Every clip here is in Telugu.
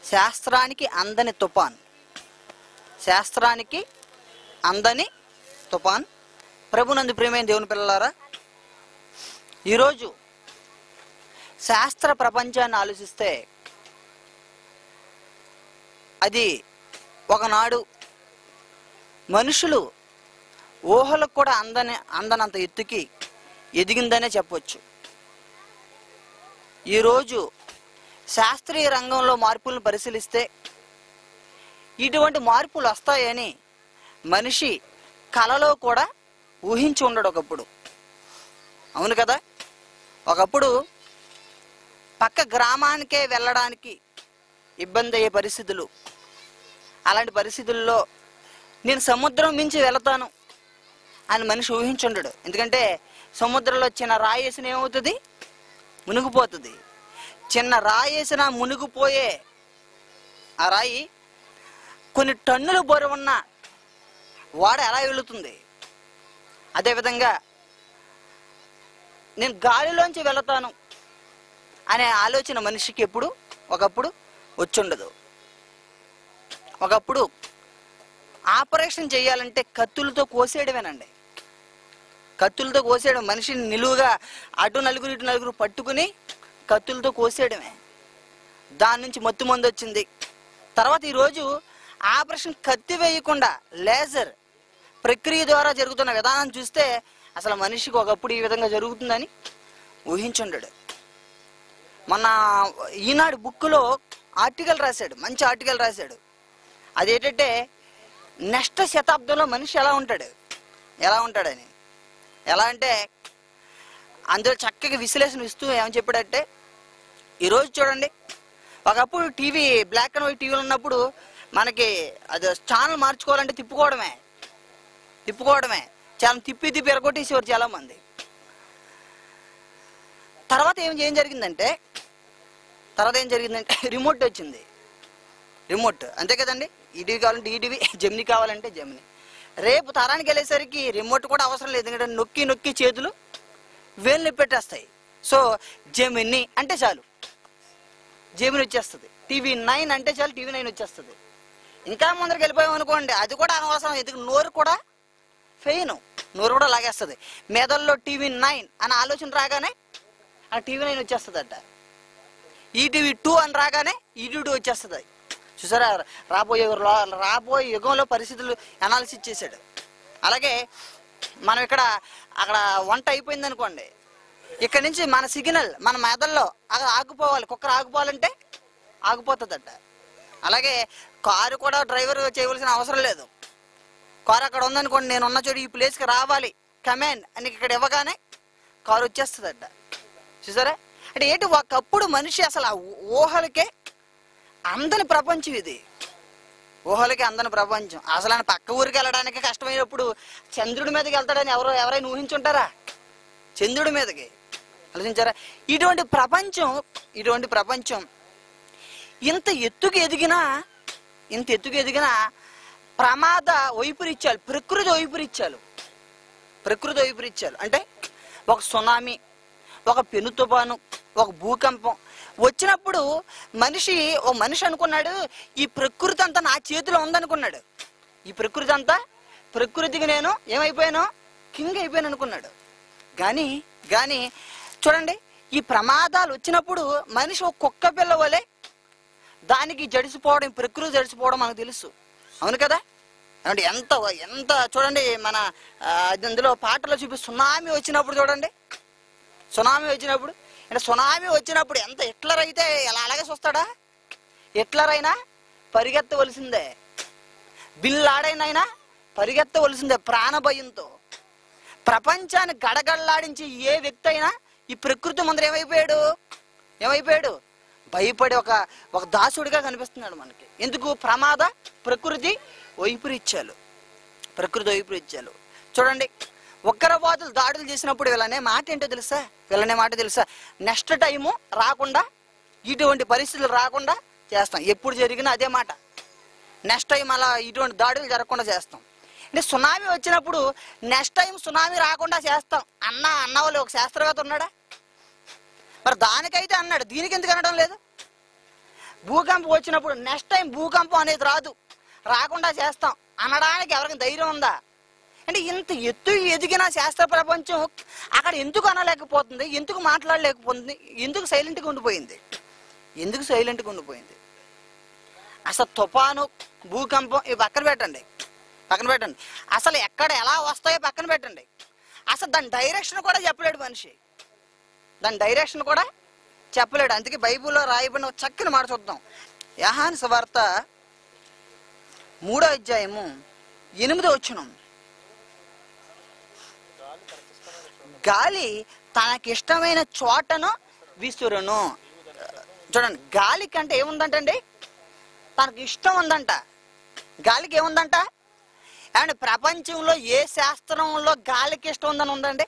శాస్త్రానికి అందని తుఫాన్ శాస్త్రానికి అందని తుఫాన్ ప్రభునందు ప్రియమైన దేవుని పిల్లలారా ఈరోజు శాస్త్ర ప్రపంచాన్ని ఆలోచిస్తే అది ఒకనాడు మనుషులు ఊహలకు కూడా అందని అందనంత ఎత్తుకి ఎదిగిందనే చెప్పొచ్చు ఈరోజు శాస్త్రీయ రంగంలో మార్పులను పరిశీలిస్తే ఇటువంటి మార్పులు వస్తాయని మనిషి కలలో కూడా ఊహించి ఉండడు ఒకప్పుడు అవును కదా ఒకప్పుడు పక్క గ్రామానికే వెళ్ళడానికి ఇబ్బంది అయ్యే పరిస్థితులు అలాంటి పరిస్థితుల్లో నేను సముద్రం మించి వెళతాను అని మనిషి ఊహించుండడు ఎందుకంటే సముద్రంలో చిన్న రాయి వేసిన ఏమవుతుంది మునిగిపోతుంది చిన్న రాయి వేసిన మునిగిపోయే ఆ రాయి కొన్ని టన్నుల బరువున్న వాడ ఎలా వెళుతుంది అదేవిధంగా నేను గాలిలోంచి వెళతాను అనే ఆలోచన మనిషికి ఎప్పుడు ఒకప్పుడు వచ్చుండదు ఒకప్పుడు ఆపరేషన్ చేయాలంటే కత్తులతో కోసేయడమేనండి కత్తులతో కోసేయడం మనిషిని నిలువుగా అటు నలుగురు ఇటు నలుగురు పట్టుకుని కత్తులతో కోసేయడమే దాని నుంచి మత్తు మందు వచ్చింది తర్వాత ఈరోజు ఆపరేషన్ కత్తి వేయకుండా లేజర్ ప్రక్రియ ద్వారా జరుగుతున్న విధానం చూస్తే అసలు మనిషికి ఒకప్పుడు ఈ విధంగా జరుగుతుందని ఊహించుండడు మొన్న ఈనాడు బుక్లో ఆర్టికల్ రాశాడు మంచి ఆర్టికల్ రాశాడు అదేంటంటే నెక్స్ట్ శతాబ్దంలో మనిషి ఎలా ఉంటాడు ఎలా ఉంటాడని ఎలా అంటే అందులో చక్కగా విశ్లేషణ ఇస్తూ ఏమని చెప్పాడంటే ఈరోజు చూడండి ఒకప్పుడు టీవీ బ్లాక్ అండ్ వైట్ టీవీలు ఉన్నప్పుడు మనకి అది ఛానల్ మార్చుకోవాలంటే తిప్పుకోవడమే తిప్పుకోవడమే చాలా తిప్పి తిప్పి ఎరగొట్టేసేవారు చాలా మంది తర్వాత ఏం ఏం జరిగిందంటే తర్వాత ఏం జరిగిందంటే రిమోట్ వచ్చింది రిమోట్ అంతే కదండి ఈటీవీ కావాలంటే ఈటీవీ జెమిని కావాలంటే జెమిని రేపు తరానికి వెళ్ళేసరికి రిమోట్ కూడా అవసరం లేదు ఎందుకంటే నొక్కి నొక్కి చేతులు వేలు పెట్టేస్తాయి సో జెమిని అంటే చాలు జెమిని వచ్చేస్తుంది టీవీ నైన్ అంటే చాలు టీవీ నైన్ వచ్చేస్తుంది ఇంకా ముందరికి వెళ్ళిపోయాం అనుకోండి అది కూడా అనవసరం ఎందుకు నోరు కూడా ఫెయిన్ నోరు కూడా లాగేస్తుంది మెదల్లో టీవీ నైన్ అనే ఆలోచన రాగానే ఆ టీవీ నైన్ వచ్చేస్తుందట ఈటీవీ టూ అని రాగానే ఈటీవీ టూ వచ్చేస్తుంది చూసారా రాబోయే రా- రాబోయే యుగంలో పరిస్థితులు అనాలిసిస్ చేశాడు అలాగే మనం ఇక్కడ అక్కడ వంట అయిపోయింది అనుకోండి ఇక్కడ నుంచి మన సిగ్నల్ మన మెదల్లో అక్కడ ఆగిపోవాలి కుక్కర్ ఆగిపోవాలంటే ఆగిపోతుందట అలాగే కారు కూడా డ్రైవర్ చేయవలసిన అవసరం లేదు కారు అక్కడ ఉందనుకోండి నేను ఉన్న చోటు ఈ ప్లేస్కి రావాలి కమాండ్ అని ఇక్కడ ఇవ్వగానే కారు వచ్చేస్తుందట చూసారా అంటే ఏంటి ఒకప్పుడు మనిషి అసలు ఆ ఊ- ఊహలకే అందని ప్రపంచం ఇది ఊహలకి అందని ప్రపంచం అసలు ఆయన పక్క ఊరికి వెళ్ళడానికి కష్టమైనప్పుడు చంద్రుడి మీదకి వెళ్తాడని ఎవరో ఎవరైనా ఊహించుంటారా చంద్రుడి మీదకి ఆలోచించారా ఇటువంటి ప్రపంచం ఇటువంటి ప్రపంచం ఇంత ఎత్తుకు ఎదిగినా ఇంత ఎత్తుకు ఎదిగినా ప్రమాద వైపరీత్యాలు ప్రకృతి వైపరీత్యాలు ప్రకృతి వైపరీత్యాలు అంటే ఒక సునామీ ఒక పెను తుఫాను ఒక భూకంపం వచ్చినప్పుడు మనిషి ఓ మనిషి అనుకున్నాడు ఈ ప్రకృతి అంతా నా చేతిలో ఉందనుకున్నాడు ఈ ప్రకృతి అంతా ప్రకృతికి నేను ఏమైపోయాను కింగ్ అయిపోయాను అనుకున్నాడు కానీ కానీ చూడండి ఈ ప్రమాదాలు వచ్చినప్పుడు మనిషి ఒక కుక్క పిల్ల వలె దానికి జడిసిపోవడం ప్రకృతి జడిసిపోవడం మనకు తెలుసు అవును కదా అంటే ఎంత ఎంత చూడండి మన ఆ, అందులో పాటలో చూపి సునామీ వచ్చినప్పుడు చూడండి సునామీ వచ్చినప్పుడు అంటే సునామీ వచ్చినప్పుడు ఎంత హిట్లర్ అయితే ఎలా అలాగే చూస్తాడా హిట్లర్ అయినా పరిగెత్తవలసిందే బిల్లాడైనైనా పరిగెత్తవలసిందే ప్రాణ భయంతో ప్రపంచాన్ని గడగడలాడించి ఏ వ్యక్తి అయినా ఈ ప్రకృతి ముందర ఏమైపోయాడు ఏమైపోయాడు భయపడి ఒక ఒక దాసుడిగా కనిపిస్తున్నాడు మనకి ఎందుకు ప్రమాద ప్రకృతి వైపరీత్యాలు ప్రకృతి వైపరీత్యాలు చూడండి ఉగ్రవాదులు దాడులు చేసినప్పుడు వీళ్ళనే మాట ఏంటో తెలుసా వీళ్ళనే మాట తెలుసా నెక్స్ట్ టైము రాకుండా ఇటువంటి పరిస్థితులు రాకుండా చేస్తాం ఎప్పుడు జరిగినా అదే మాట నెక్స్ట్ టైం అలా ఇటువంటి దాడులు జరగకుండా చేస్తాం అంటే సునామీ వచ్చినప్పుడు నెక్స్ట్ టైం సునామీ రాకుండా చేస్తాం అన్న అన్న వాళ్ళు ఒక శాస్త్రవేత్త ఉన్నాడా మరి దానికైతే అన్నాడు దీనికి ఎందుకు అనడం లేదు భూకంపం వచ్చినప్పుడు నెక్స్ట్ టైం భూకంపం అనేది రాదు రాకుండా చేస్తాం అనడానికి ఎవరికి ధైర్యం ఉందా అంటే ఇంత ఎత్తు ఎదిగిన శాస్త్ర ప్రపంచం అక్కడ ఎందుకు అనలేకపోతుంది ఎందుకు మాట్లాడలేకపోతుంది ఎందుకు సైలెంట్గా ఉండిపోయింది ఎందుకు సైలెంట్గా ఉండిపోయింది అసలు తుఫాను భూకంపం ఇవి పక్కన పెట్టండి పక్కన పెట్టండి అసలు ఎక్కడ ఎలా వస్తాయో పక్కన పెట్టండి అసలు దాని డైరెక్షన్ కూడా చెప్పలేడు మనిషి దాని డైరెక్షన్ కూడా చెప్పలేడు అందుకే బైబిల్లో రాయబడిన ఒక చక్కని మాట చూద్దాం యహాన్ సువార్త మూడో అధ్యాయము ఎనిమిదో వచ్చినాం గాలి తనకిష్టమైన చోటను విసురును చూడండి గాలి కంటే ఏముందంటండి తనకి ఇష్టం ఉందంట గాలికి ఏముందంట అండ్ ప్రపంచంలో ఏ శాస్త్రంలో గాలికి ఇష్టం ఉందని ఉందండి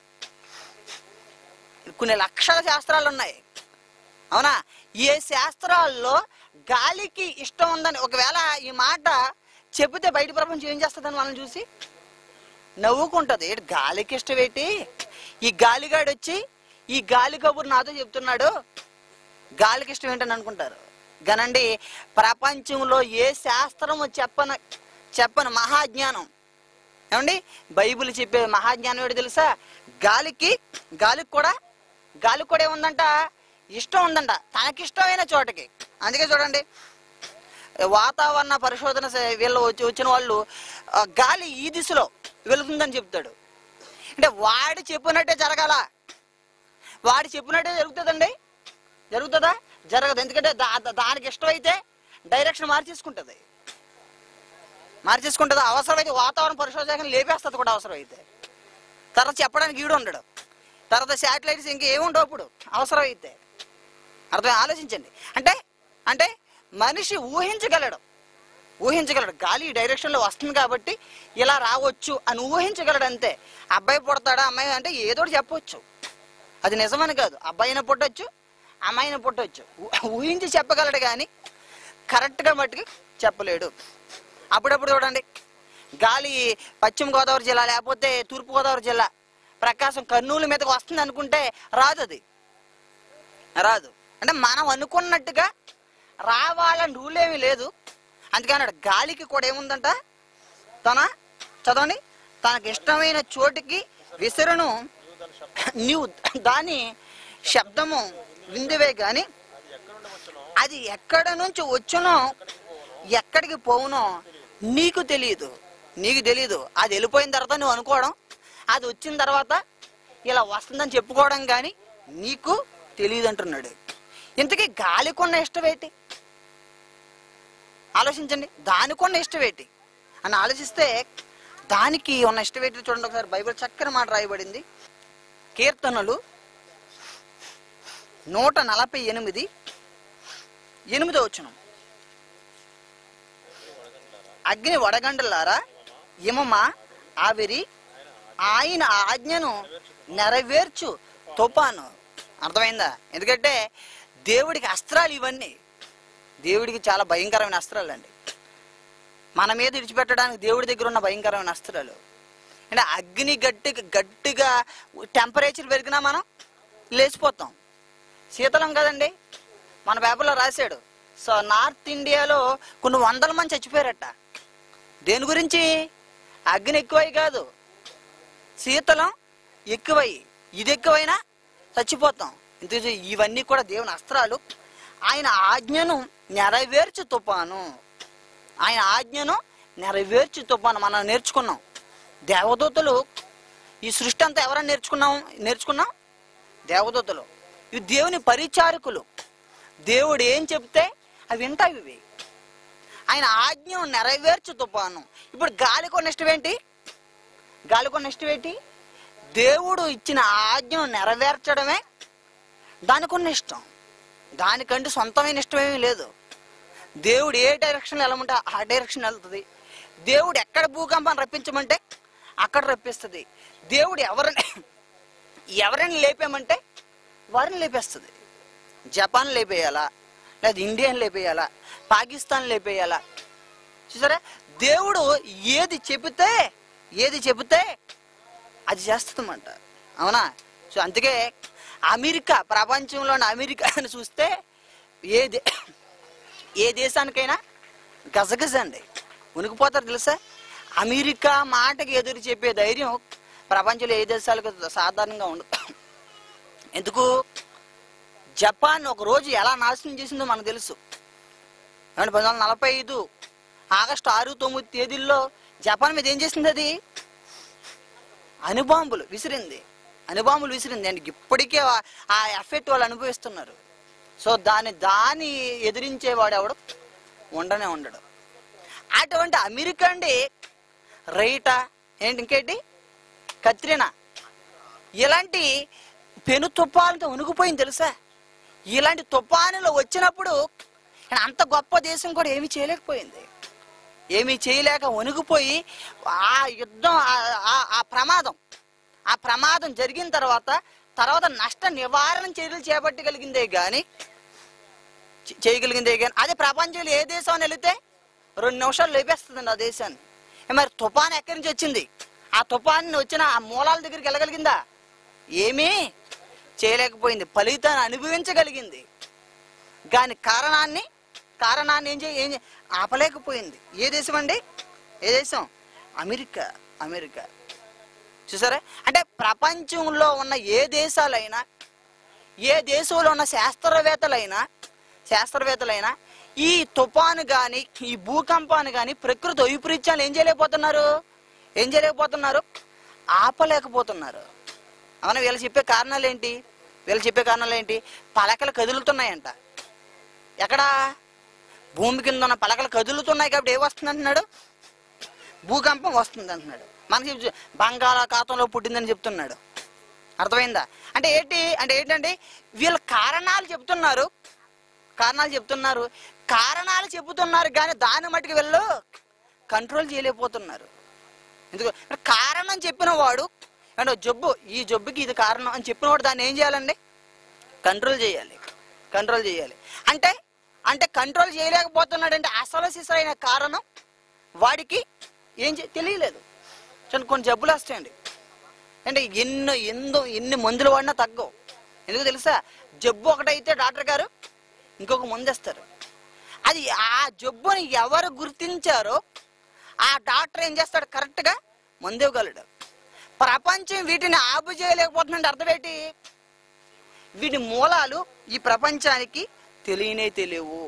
కొన్ని లక్షల శాస్త్రాలు ఉన్నాయి అవునా ఏ శాస్త్రాల్లో గాలికి ఇష్టం ఉందని ఒకవేళ ఈ మాట చెబితే బయట ప్రపంచం ఏం చేస్తుందని వాళ్ళని చూసి నవ్వుకుంటది ఏంటి గాలికి ఇష్టం ఏంటి ఈ గాలిగాడు వచ్చి ఈ గాలి కబురు నాతో చెప్తున్నాడు గాలికి ఇష్టం ఏంటని అనుకుంటారు గనండి ప్రపంచంలో ఏ శాస్త్రము చెప్పన చెప్పని మహాజ్ఞానం ఏమండి బైబిల్ చెప్పే మహాజ్ఞానం ఏంటి తెలుసా గాలికి గాలికి కూడా గాలికి కూడా ఏముందంట ఇష్టం ఉందంట తనకిష్టమైన చోటకి అందుకే చూడండి వాతావరణ పరిశోధన స- వీళ్ళు వచ్చి వచ్చిన వాళ్ళు ఆ, గాలి ఈ దిశలో వెళుతుందని చెప్తాడు అంటే వాడు చెప్పినట్టే జరగాల వాడు చెప్పినట్టే జరుగుతుందండి జరుగుతుందా జరగదు ఎందుకంటే దా- దా- దానికి ఇష్టమైతే డైరెక్షన్ మార్చేసుకుంటుంది మార్చేసుకుంటుంది అవసరమైతే వాతావరణ పరిశోధన లేపేస్తుంది కూడా అవసరమైతే తర్వాత చెప్పడానికి ఈడు ఉండడు తర్వాత శాటిలైట్స్ ఇంక ఏముండవు అప్పుడు అవసరమైతే అర్థం ఆలోచించండి అంటే అంటే మనిషి ఊహించగలడు ఊహించగలడు గాలి ఈ డైరెక్షన్లో వస్తుంది కాబట్టి ఇలా రావచ్చు అని ఊహించగలడు అంతే అబ్బాయి పుడతాడా అమ్మాయి అంటే ఏదో ఒకటి చెప్పవచ్చు అది నిజమని కాదు అబ్బాయిని పుట్టొచ్చు అమ్మాయిని పుట్టొచ్చు ఊ- ఊహించి చెప్పగలడు కానీ కరెక్ట్గా మట్టుకి చెప్పలేడు అప్పుడప్పుడు చూడండి గాలి పశ్చిమ గోదావరి జిల్లా లేకపోతే తూర్పు గోదావరి జిల్లా ప్రకాశం కర్నూలు మీదకి వస్తుంది అనుకుంటే రాదు అది రాదు అంటే మనం అనుకున్నట్టుగా రావాలని రూల్ ఏమీ లేదు అందుకని అన్నాడు, గాలికి కూడా ఏముందంట తన చదవండి తనకి ఇష్టమైన చోటికి విసురును నీవు దాని శబ్దము విందివే గాని అది ఎక్కడ నుంచి వచ్చునో ఎక్కడికి పోవునో నీకు తెలియదు నీకు తెలియదు అది వెళ్ళిపోయిన తర్వాత నువ్వు అనుకోవడం అది వచ్చిన తర్వాత ఇలా వస్తుందని చెప్పుకోవడం కానీ నీకు తెలియదు అంటున్నాడు ఇంతకీ గాలికున్న ఇష్టం ఏంటి ఆలోచించండి దానికున్న ఇష్టం ఏంటి అని ఆలోచిస్తే దానికి ఉన్న ఇష్టం ఏంటి చూడండి ఒకసారి బైబిల్ చక్కని మాట రాయబడింది కీర్తనలు నూట నలభై ఎనిమిది ఎనిమిదో వచనం అగ్ని వడగండలారా ఇమమ ఆవిరి ఆయన ఆజ్ఞను నెరవేర్చు తుపాను అర్థమైందా ఎందుకంటే దేవుడికి అస్త్రాలు ఇవన్నీ దేవుడికి చాలా భయంకరమైన అస్త్రాలు అండి మన మీద విడిచిపెట్టడానికి దేవుడి దగ్గర ఉన్న భయంకరమైన అస్త్రాలు అంటే అగ్ని గట్టిగా గట్టిగా టెంపరేచర్ పెరిగినా మనం లేచిపోతాం శీతలం కదండి మన పేపర్లో రాశాడు సో నార్త్ ఇండియాలో కొన్ని వందల మంది చచ్చిపోయారట దేని గురించి అగ్ని ఎక్కువై కాదు శీతలం ఎక్కువై ఇది ఎక్కువైనా చచ్చిపోతాం ఇంత ఇవన్నీ కూడా దేవుని అస్త్రాలు ఆయన ఆజ్ఞను నెరవేర్చు తుపాను ఆయన ఆజ్ఞను నెరవేర్చు తుపాను మనం నేర్చుకున్నాం దేవదూతలు ఈ సృష్టి అంతా ఎవరైనా నేర్చుకున్నాం నేర్చుకున్నాం దేవదూతలు ఇవి దేవుని పరిచారకులు దేవుడు ఏం చెప్తే అవి వింటాయి ఇవి ఆయన ఆజ్ఞను నెరవేర్చు తుపాను ఇప్పుడు గాలి కొన్న ఇష్టం ఏంటి గాలి కొన్న ఇష్టం ఏంటి దేవుడు ఇచ్చిన ఆజ్ఞను నెరవేర్చడమే దానికి ఉన్న ఇష్టం దానికంటే సొంతమైన ఇష్టం ఏమీ లేదు దేవుడు ఏ డైరెక్షన్లో వెళ్ళమంటే ఆ డైరెక్షన్ వెళ్తుంది దేవుడు ఎక్కడ భూకంపం రప్పించమంటే అక్కడ రప్పిస్తుంది దేవుడు ఎవరిని ఎవరిని లేపామంటే వారిని లేపేస్తుంది జపాన్ లేపేయాలా లేదా ఇండియాని లేపేయాలా పాకిస్తాన్ లేపేయాలా చూసారా దేవుడు ఏది చెబితే ఏది చెబితే అది చేస్తుందన్నమాట అవునా సో అందుకే అమెరికా ప్రపంచంలోని అమెరికా అని చూస్తే ఏ దే ఏ దేశానికైనా గజగజ అండి ఉనికిపోతారు తెలుసా అమెరికా మాటకి ఎదురు చెప్పే ధైర్యం ప్రపంచంలో ఏ దేశాలకు సాధారణంగా ఉండదు ఎందుకు జపాన్ ఒక రోజు ఎలా నాశనం చేసిందో మనకు తెలుసు ఏమంటే పంతొమ్మిది వందల నలభై ఐదు ఆగస్టు ఆరు తొమ్మిది తేదీల్లో జపాన్ మీద ఏం చేసింది అది అణుబాంబులు విసిరింది అణుబాంబులు విసిరింది అండ్ ఇప్పటికే ఆ- ఆ ఎఫెక్ట్ వాళ్ళు అనుభవిస్తున్నారు సో దాన్ని దాన్ని ఎదిరించేవాడు ఎవడు ఉండనే ఉండడు అటువంటి అమెరికా అండి రైటా ఏంటి ఇంకేంటి కత్రినా ఇలాంటి పెను తుఫానుతో ఉనిగిపోయింది తెలుసా ఇలాంటి తుఫానులు వచ్చినప్పుడు అంత గొప్ప దేశం కూడా ఏమీ చేయలేకపోయింది ఏమీ చేయలేక వణిగిపోయి ఆ యుద్ధం ఆ- ఆ- ఆ ప్రమాదం ఆ ప్రమాదం జరిగిన తర్వాత తర్వాత నష్ట నివారణ చర్యలు చేపట్టగలిగిందే కానీ చే- చేయగలిగిందే కానీ అదే ప్రపంచంలో ఏ దేశం అని వెళితే రెండు నిమిషాలు లేపేస్తుందండి ఆ దేశాన్ని ఏ మరి తుఫాన్ ఎక్కడి నుంచి వచ్చింది ఆ తుఫాన్ వచ్చిన ఆ మూలాల దగ్గరికి వెళ్ళగలిగిందా ఏమీ చేయలేకపోయింది ఫలితాన్ని అనుభవించగలిగింది దాని కారణాన్ని కారణాన్ని ఏం చేయ ఏం చే- ఆపలేకపోయింది ఏ దేశం అండి ఏ దేశం అమెరికా అమెరికా చూసారా అంటే ప్రపంచంలో ఉన్న ఏ దేశాలైనా ఏ దేశంలో ఉన్న శాస్త్రవేత్తలైనా శాస్త్రవేత్తలైనా ఈ తుఫాను కానీ ఈ భూకంపాన్ని కానీ ప్రకృతి వైపరీత్యాలు ఏం చేయలేకపోతున్నారు ఏం చేయలేకపోతున్నారు ఆపలేకపోతున్నారు అవునా వీళ్ళు చెప్పే కారణాలు ఏంటి వీళ్ళు చెప్పే కారణాలు ఏంటి పలకలు కదులుతున్నాయంట ఎక్కడ భూమి కింద ఉన్న పలకలు కదులుతున్నాయి కాబట్టి ఏ వస్తుంది అంటున్నాడు భూకంపం వస్తుంది అంటున్నాడు మనకి చెప్ బంగాళాఖాతంలో పుట్టిందని చెప్తున్నాడు అర్థమైందా అంటే ఏంటి అంటే ఏంటంటే వీళ్ళ కారణాలు చెప్తున్నారు కారణాలు చెప్తున్నారు కారణాలు చెబుతున్నారు కానీ దాని మట్టుకు వీళ్ళు కంట్రోల్ చేయలేకపోతున్నారు ఎందుకు అంటే కారణం చెప్పిన వాడు అంటే జబ్బు ఈ జబ్బుకి ఇది కారణం అని చెప్పిన వాడు దాన్ని ఏం చేయాలండి కంట్రోల్ చేయాలి కంట్రోల్ చేయాలి అంటే అంటే కంట్రోల్ చేయలేకపోతున్నాడంటే అసలు సిసలైన కారణం వాడికి ఏం చే తెలియలేదు చూడండి కొన్ని జబ్బులు వస్తాయండి అంటే ఎన్నో ఎందో ఎన్ని మందులు వాడినా తగ్గవు ఎందుకు తెలుసా జబ్బు ఒకటైతే డాక్టర్ గారు ఇంకొక మందు ఇస్తారు అది ఆ జబ్బుని ఎవరు గుర్తించారో ఆ డాక్టర్ ఏం చేస్తాడు కరెక్ట్గా మందు ఇవ్వగలడు ప్రపంచం వీటిని ఆపు చేయలేకపోతుందంటే అర్థం ఏంటి వీటి మూలాలు ఈ ప్రపంచానికి తెలియనే తెలియవు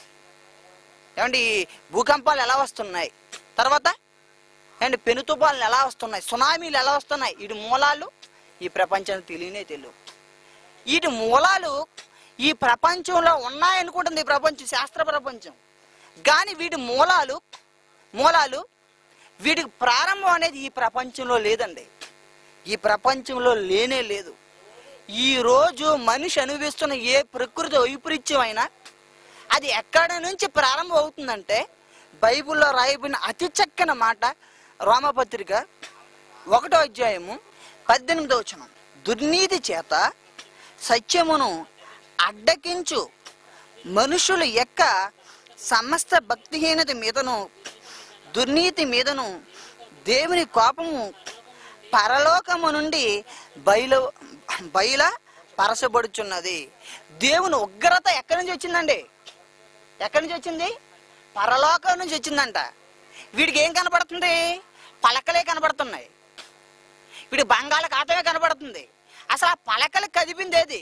ఏమండి ఈ భూకంపాలు ఎలా వస్తున్నాయి తర్వాత ఏమండి పెను తుఫాన్లు ఎలా వస్తున్నాయి సునామీలు ఎలా వస్తున్నాయి వీటి మూలాలు ఈ ప్రపంచానికి తెలియనే తెలియవు వీటి మూలాలు ఈ ప్రపంచంలో ఉన్నాయనుకుంటుంది ఈ ప్రపంచం శాస్త్ర ప్రపంచం కానీ వీటి మూలాలు మూలాలు వీటికి ప్రారంభం అనేది ఈ ప్రపంచంలో లేదండి ఈ ప్రపంచంలో లేనే లేదు ఈ రోజు మనిషి అనుభవిస్తున్న ఏ ప్రకృతి వైపరీత్యం అయినా అది ఎక్కడ నుంచి ప్రారంభం అవుతుందంటే బైబిల్లో రాయబడిన అతి చక్కని మాట రోమపత్రిక ఒకటో అధ్యాయము పద్దెనిమిదో వచనం దుర్నీతి చేత సత్యమును అడ్డకించు మనుషుల యొక్క సమస్త భక్తిహీనత మీదను దుర్నీతి మీదను దేవుని కోపము పరలోకము నుండి బయలు బయల పరచబడుచున్నది దేవుని ఉగ్రత ఎక్కడి నుంచి వచ్చిందండి ఎక్కడి నుంచి వచ్చింది పరలోకం నుంచి వచ్చిందంట వీడికి ఏం కనపడుతుంది పలకలే కనపడుతున్నాయి వీడి బంగాళాఖాతమే కనపడుతుంది అసలు ఆ పలకలు కదిపింది ఏది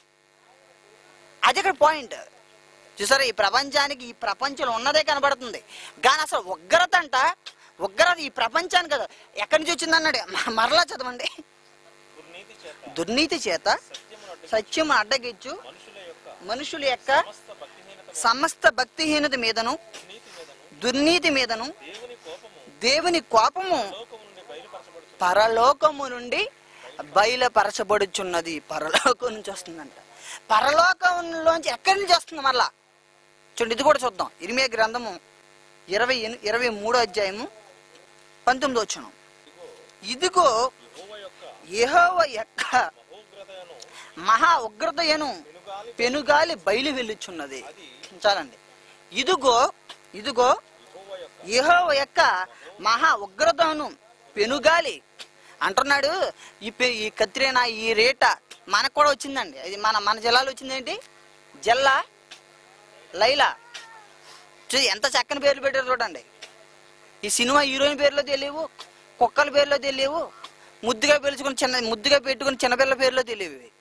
అది ఇక్కడ పాయింట్ చూసారా ఈ ప్రపంచానికి ఈ ప్రపంచంలో ఉన్నదే కనబడుతుంది కానీ అసలు ఉగ్రత అంట ఉగ్రత ఈ ప్రపంచానికి కదా ఎక్కడి నుంచి వచ్చింది అన్నాడు మ- మరలా చదవండి దుర్నీతి చేత దుర్నీతి చేత సత్యమును అడ్డు సత్యం అడ్డగించు మనుషుల యొక్క మనుషుల యొక్క సమస్త భక్తిహీనత సమస్త భక్తిహీనత మీదను దుర్నీతి మీదను దుర్నీతి మీదను దేవుని దేవుని కోపము కోపము లోకము నుండి పరలోకము నుండి బయలుపరచబడుతుంది బయలుపరచబడుచున్నది పరలోకం నుంచి వస్తుందంట పరలోకంలోంచి ఎక్కడి నుంచి వస్తుంది మరలా చూడండి ఇది కూడా చూద్దాం ఇరిమే గ్రంథము ఇరవై ఎని- ఇరవై మూడో అధ్యాయము పంతొమ్మిది వచ్చును ఇదిగో యెహోవా యొక్క యెహోవ యొక్క మహోగ్రతను మహా ఉగ్రతయను పెనుగాలి పెనుగాలి బయలు వెళ్ళుచున్నది అది చాలండి ఇదిగో ఇదిగో యెహోవా యొక్క యెహోవ యొక్క మహా ఉగ్రతను పెనుగాలి అంటున్నాడు ఈ పె- ఈ కత్రినా ఈ రేట మనకు కూడా వచ్చిందండి ఇది మన మన జిల్లాలో వచ్చిందేంటి జల్లా లైలా చూ ఎంత చక్కని పేర్లు పెట్టారు చూడండి ఈ సినిమా హీరోయిన్ పేర్లో తెలియవు కుక్కల పేర్లో తెలియవు ముద్దుగా పిలుచుకుని చిన్న ముద్దుగా పెట్టుకుని చిన్నపిల్లల పేర్లో తెలియవు ఇవి.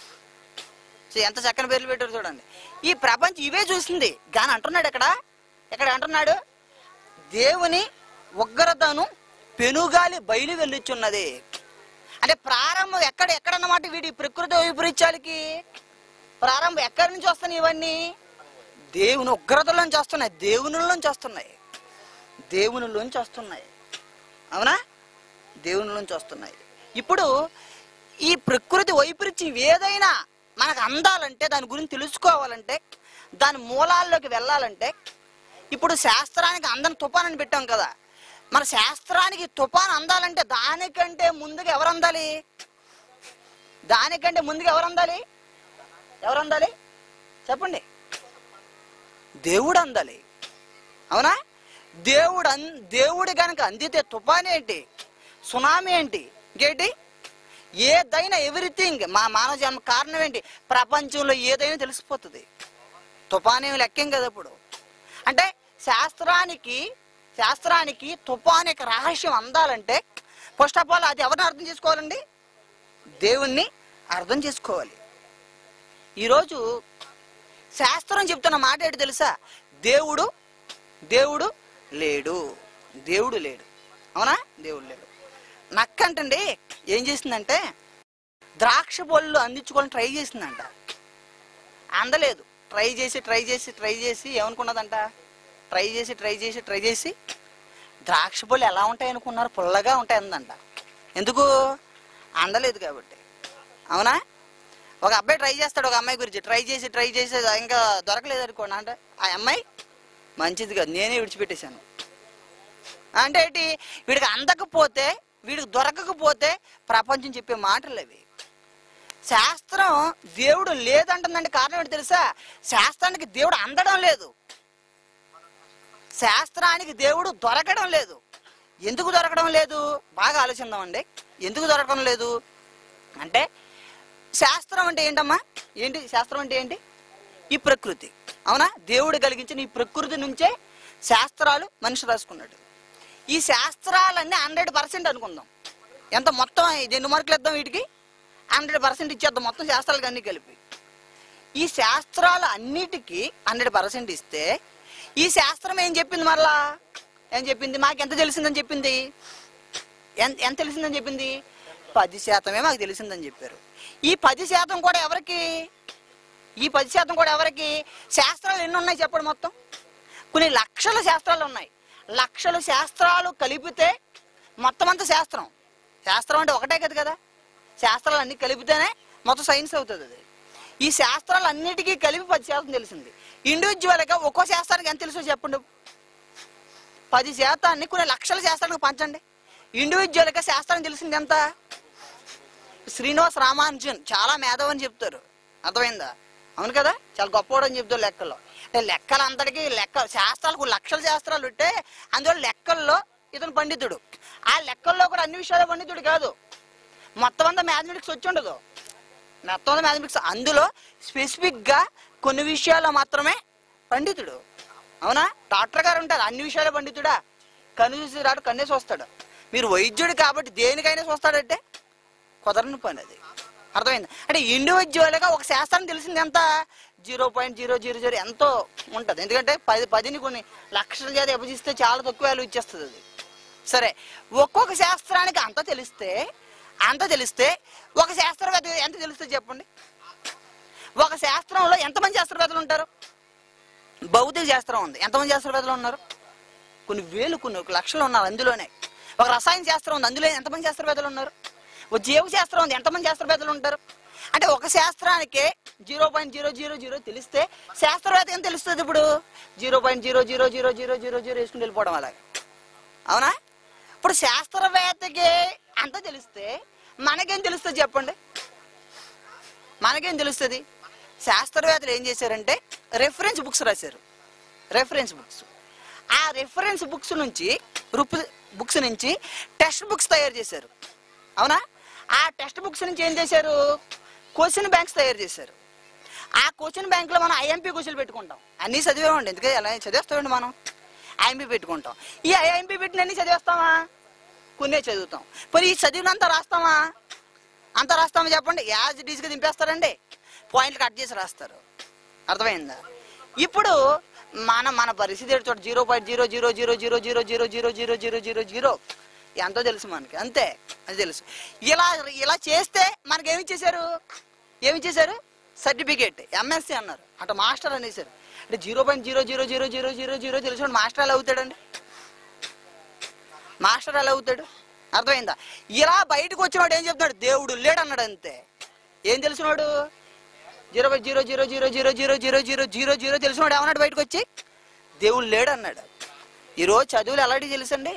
చూ ఎంత చక్కని పేర్లు పెట్టారు చూడండి ఈ ప్రపంచం ఇవే చూసింది కానీ అంటున్నాడు ఇక్కడ ఇక్కడ అంటున్నాడు దేవుని ఉగ్రతను పెనుగాలి బయలు వెళ్ళుచున్నది అంటే ప్రారంభం ఎక్కడ ఎక్కడన్నమాట వీడి ప్రకృతి వైపరీత్యాలకి ప్రారంభం ఎక్కడి నుంచి వస్తున్నాయి ఇవన్నీ దేవుని ఉగ్రతలోంచి వస్తున్నాయి దేవునిలోంచి వస్తున్నాయి దేవునిలోంచి వస్తున్నాయి అవునా దేవునిలోంచి వస్తున్నాయి ఇప్పుడు ఈ ప్రకృతి వైపరీత్యం ఏదైనా మనకు అందాలంటే దాని గురించి తెలుసుకోవాలంటే దాని మూలాల్లోకి వెళ్ళాలంటే ఇప్పుడు శాస్త్రానికి అందని తుఫాన్ అని పెట్టాం కదా మన శాస్త్రానికి తుఫాన్ అందాలంటే దానికంటే ముందుగా ఎవరు అందాలి దానికంటే ముందుగా ఎవరు అందాలి ఎవరు అందాలి చెప్పండి దేవుడు అందాలి అవునా దేవుడు అన్ దేవుడు కనుక అందితే తుఫాన్ ఏంటి సునామీ ఏంటి ఇంకేంటి ఏదైనా ఎవ్రీథింగ్ మా మానవ జన్మ కారణం ఏంటి ప్రపంచంలో ఏదైనా తెలిసిపోతుంది తుఫాన్ ఏమి లెక్కేం కదా ఇప్పుడు అంటే శాస్త్రానికి శాస్త్రానికి తుఫాన్ యొక్క రహస్యం అందాలంటే ఫస్ట్ ఆఫ్ ఆల్ అది ఎవరిని అర్థం చేసుకోవాలండి దేవుణ్ణి అర్థం చేసుకోవాలి ఈరోజు శాస్త్రం చెప్తున్న మాట ఏంటి తెలుసా దేవుడు దేవుడు లేడు దేవుడు లేడు అవునా దేవుడు లేడు నక్కంటండి ఏం చేసిందంటే ద్రాక్ష పళ్ళు అందించుకోవాలని ట్రై చేసిందంట అందలేదు ట్రై చేసి ట్రై చేసి ట్రై చేసి ఏమనుకున్నదంట ట్రై చేసి ట్రై చేసి ట్రై చేసి ద్రాక్ష పళ్ళు ఎలా ఉంటాయి అనుకున్నారు పుల్లగా ఉంటాయి అందంట ఎందుకు అందలేదు కాబట్టి అవునా ఒక అబ్బాయి ట్రై చేస్తాడు ఒక అమ్మాయి గురించి ట్రై చేసి ట్రై చేసి అది ఇంకా దొరకలేదు అనుకోండి అంటే ఆ అమ్మాయి మంచిది కాదు నేనే విడిచిపెట్టేశాను అంటే ఏంటి వీడికి అందకపోతే వీడికి దొరకకపోతే ప్రపంచం చెప్పే మాటలు అవి శాస్త్రం దేవుడు లేదంటుందంటే కారణం ఏంటి తెలుసా శాస్త్రానికి దేవుడు అందడం లేదు శాస్త్రానికి దేవుడు దొరకడం లేదు ఎందుకు దొరకడం లేదు బాగా ఆలోచిద్దామండి ఎందుకు దొరకడం లేదు అంటే శాస్త్రం అంటే ఏంటమ్మా ఏంటి శాస్త్రం అంటే ఏంటి ఈ ప్రకృతి అవునా దేవుడు కలిగించిన ఈ ప్రకృతి నుంచే శాస్త్రాలు మనిషి రాసుకున్నాడు ఈ శాస్త్రాలన్నీ హండ్రెడ్ పర్సెంట్ అనుకుందాం ఎంత మొత్తం ఇది ఎన్ని మార్కులు ఇద్దాం వీటికి హండ్రెడ్ పర్సెంట్ ఇచ్చేద్దాం మొత్తం శాస్త్రాలకు అన్ని కలిపి ఈ శాస్త్రాలు అన్నిటికీ హండ్రెడ్ పర్సెంట్ ఇస్తే ఈ శాస్త్రం ఏం చెప్పింది మరలా ఏం చెప్పింది మాకు ఎంత తెలిసిందని చెప్పింది ఎంత ఎంత తెలిసిందని చెప్పింది పది శాతమే మాకు తెలిసిందని చెప్పారు ఈ పది శాతం కూడా ఎవరికి ఈ పది శాతం కూడా ఎవరికి శాస్త్రాలు ఎన్ని ఉన్నాయి చెప్పండి మొత్తం కొన్ని లక్షల శాస్త్రాలు ఉన్నాయి లక్షల శాస్త్రాలు కలిపితే మొత్తం అంతా శాస్త్రం శాస్త్రం అంటే ఒకటే కదా కదా శాస్త్రాలు అన్ని కలిపితేనే మొత్తం సైన్స్ అవుతుంది అది ఈ శాస్త్రాలు అన్నిటికీ కలిపి పది శాతం తెలిసింది ఇండివిజువల్గా ఒక్కో శాస్త్రానికి ఎంత తెలుసో చెప్పండి పది శాతాన్ని కొన్ని లక్షల శాస్త్రానికి పంచండి ఇండివిజువల్గా శాస్త్రం తెలిసింది ఎంత శ్రీనివాస్ రామానుజన్ చాలా మేధావి అని చెప్తారు అర్థమైందా అవును కదా చాలా గొప్పవాడు అని చెప్తారు లెక్కల్లో అంటే లెక్కలు అందరికీ లెక్క శాస్త్రాలకు లక్షల శాస్త్రాలు ఉంటే అందులో లెక్కల్లో ఇతను పండితుడు ఆ లెక్కల్లో కూడా అన్ని విషయాలు పండితుడు కాదు మొత్తం అంతా మ్యాథమెటిక్స్ వచ్చి ఉండదు మొత్తం అంతా మ్యాథమెటిక్స్ అందులో స్పెసిఫిక్గా కొన్ని విషయాల్లో మాత్రమే పండితుడు అవునా డాక్టర్ గారు ఉంటారు అన్ని విషయాలు పండితుడా కన్ను చూసి రాడు కన్నేసి వస్తాడు మీరు వైద్యుడు కాబట్టి దేనికైనా చూస్తాడంటే కుదరని పని అది అర్థమైంది అంటే ఇండివిజువల్గా ఒక శాస్త్రం తెలిసింది ఎంత zero point zero zero zero ఎంతో ఉంటుంది ఎందుకంటే పది పదిని కొన్ని లక్షల చేత విభజిస్తే చాలా తక్కువ వాల్యూ ఇచ్చేస్తుంది అది సరే ఒక్కొక్క శాస్త్రానికి అంత తెలిస్తే అంత తెలిస్తే ఒక శాస్త్రవేత్త ఎంత తెలుస్తుంది చెప్పండి ఒక శాస్త్రంలో ఎంతమంది శాస్త్రవేత్తలు ఉంటారు భౌతిక శాస్త్రం ఉంది ఎంతమంది శాస్త్రవేత్తలు ఉన్నారు కొన్ని వేలు కొన్ని ఒక లక్షలు ఉన్నారు అందులోనే ఒక రసాయన శాస్త్రం ఉంది అందులో ఎంతమంది శాస్త్రవేత్తలు ఉన్నారు ఒక జీవ శాస్త్రం ఉంది ఎంతమంది శాస్త్రవేత్తలు ఉంటారు అంటే ఒక శాస్త్రానికే zero point zero zero zero తెలిస్తే శాస్త్రవేత్త ఏం తెలుస్తుంది ఇప్పుడు zero point zero zero zero zero zero zero వేసుకుని వెళ్ళిపోవడం అలాగే అవునా ఇప్పుడు శాస్త్రవేత్తకి అంత తెలిస్తే మనకేం తెలుస్తుంది చెప్పండి మనకేం తెలుస్తుంది శాస్త్రవేత్తలు ఏం చేశారంటే రెఫరెన్స్ బుక్స్ రాశారు రెఫరెన్స్ బుక్స్ ఆ రెఫరెన్స్ బుక్స్ నుంచి రుప్ బుక్స్ నుంచి టెక్స్ట్ బుక్స్ తయారు చేశారు అవునా ఆ టెక్స్ట్ బుక్స్ నుంచి ఏం చేశారు క్వశ్చన్ బ్యాంక్స్ తయారు చేశారు ఆ క్వశ్చన్ బ్యాంకులో మనం ఐఎంపీ క్వశ్చన్ పెట్టుకుంటాం అన్నీ చదివేమండి ఎందుకంటే ఎలా చదివేస్తామండి మనం ఐఎంపీ పెట్టుకుంటాం ఈ ఐఎంపీ పెట్టిన అన్ని చదివేస్తామా కొన్నే చదువుతాం మరి ఈ చదివినంత రాస్తామా అంత రాస్తామా చెప్పండి యాజ్ డీస్గా దింపేస్తారండి పాయింట్లు కట్ చేసి రాస్తారు అర్థమైందా ఇప్పుడు మన మన పరిస్థితి ఏంటో చూడ zero point zero zero zero zero zero zero zero zero zero zero zero ఎంతో తెలుసు మనకి అంతే అది తెలుసు ఇలా ఇలా చేస్తే మనకి ఏమి ఇచ్చేశారు ఏమి ఇచ్చేశారు సర్టిఫికేట్ ఎంఎస్సి అన్నారు అటు మాస్టర్ అనేసారు అంటే zero point zero zero zero zero zero zero తెలిసిన మాస్టర్ ఎలా అవుతాడండి మాస్టర్ ఎలా అవుతాడు అర్థమైందా ఇలా బయటకు వచ్చినవాడు ఏం చెప్తున్నాడు దేవుడు లేడు అన్నాడు అంతే ఏం తెలిసినవాడు zero by zero zero zero zero zero zero zero zero zero తెలిసినవాడు ఏమన్నాడు బయటకు వచ్చి దేవుడు లేడు అన్నాడు ఈరోజు చదువులు ఎలాంటివి తెలుసండి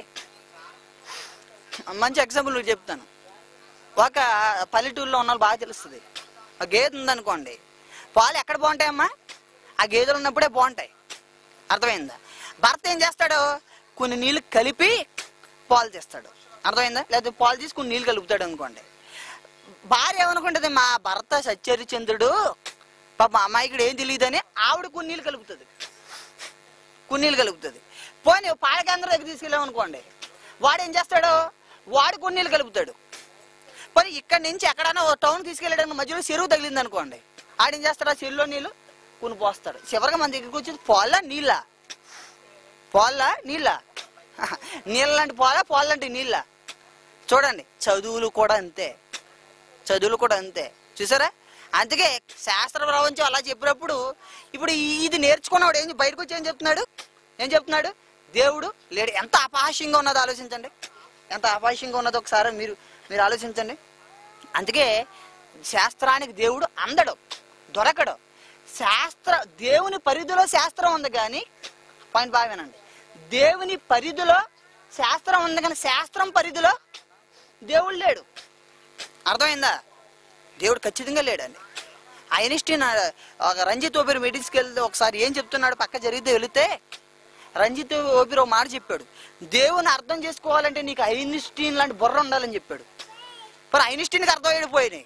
మంచి ఎగ్జాంపుల్ మీకు చెప్తాను ఒక పల్లెటూరులో ఉన్న వాళ్ళు బాగా తెలుస్తుంది ఒక గేదె ఉందనుకోండి పాలు ఎక్కడ బాగుంటాయమ్మా ఆ గేదెలు ఉన్నప్పుడే బాగుంటాయి అర్థమైందా భర్త ఏం చేస్తాడు కొన్ని నీళ్ళు కలిపి పాలు తీస్తాడు అర్థమైందా లేకపోతే పాలు తీసి కొన్ని నీళ్ళు కలుపుతాడు అనుకోండి భార్య ఏమనుకుంటుంది మా భర్త సచ్చరిచంద్రుడు పాప మా అమ్మాయికి ఏం తెలియదని ఆవిడ కొన్ని నీళ్ళు కలుపుతుంది కున్నీళ్ళు కలుపుతుంది పోనీ పాల కేంద్రం దగ్గర తీసుకెళ్ళాం అనుకోండి వాడు ఏం చేస్తాడు వాడు కున్నీళ్ళు కలుపుతాడు పోనీ ఇక్కడి నుంచి ఎక్కడైనా ఓ టౌన్ తీసుకెళ్ళడానికి మధ్యలో చెరువు తగిలింది అనుకోండి ఆడేం చేస్తాడు ఆ చెరువులో నీళ్ళు కొన్ని పోస్తాడు చివరిగా మన దగ్గరికి వచ్చి పోలా నీళ్ళ పోలా నీళ్ళ నీళ్ళ లాంటి పోలా పోల లాంటి నీళ్ళ చూడండి చదువులు కూడా అంతే చదువులు కూడా అంతే చూసారా అందుకే శాస్త్ర ప్రపంచం అలా చెప్పినప్పుడు ఇప్పుడు ఈ- ఇది నేర్చుకున్నవాడు ఏం బయటకు వచ్చి ఏం చెప్తున్నాడు ఏం చెప్తున్నాడు దేవుడు లేడు ఎంత అపహాస్యంగా ఉన్నదో ఆలోచించండి ఎంత అపహాస్యంగా ఉన్నదో ఒకసారి మీరు మీరు ఆలోచించండి అందుకే శాస్త్రానికి దేవుడు అందడు దొరకడు శాస్త్ర దేవుని పరిధిలో శాస్త్రం ఉంది కానీ పాయింట్ బాగా వినండి దేవుని పరిధిలో శాస్త్రం ఉంది కానీ శాస్త్రం పరిధిలో దేవుడు లేడు అర్థమైందా దేవుడు ఖచ్చితంగా లేడండి ఐన్స్టీన్ ఆ, ఒక రంజిత్ ఓపిరి మీటింగ్స్కి వెళ్తే ఒకసారి ఏం చెప్తున్నాడు పక్క జరిగితే వెళితే రంజిత్ ఓపిరి ఒక మాట చెప్పాడు దేవుని అర్థం చేసుకోవాలంటే నీకు ఐన్స్టీన్ లాంటి బుర్ర ఉండాలని చెప్పాడు మరి ఐన్స్టీన్కి అర్థం అయిపోయినాయి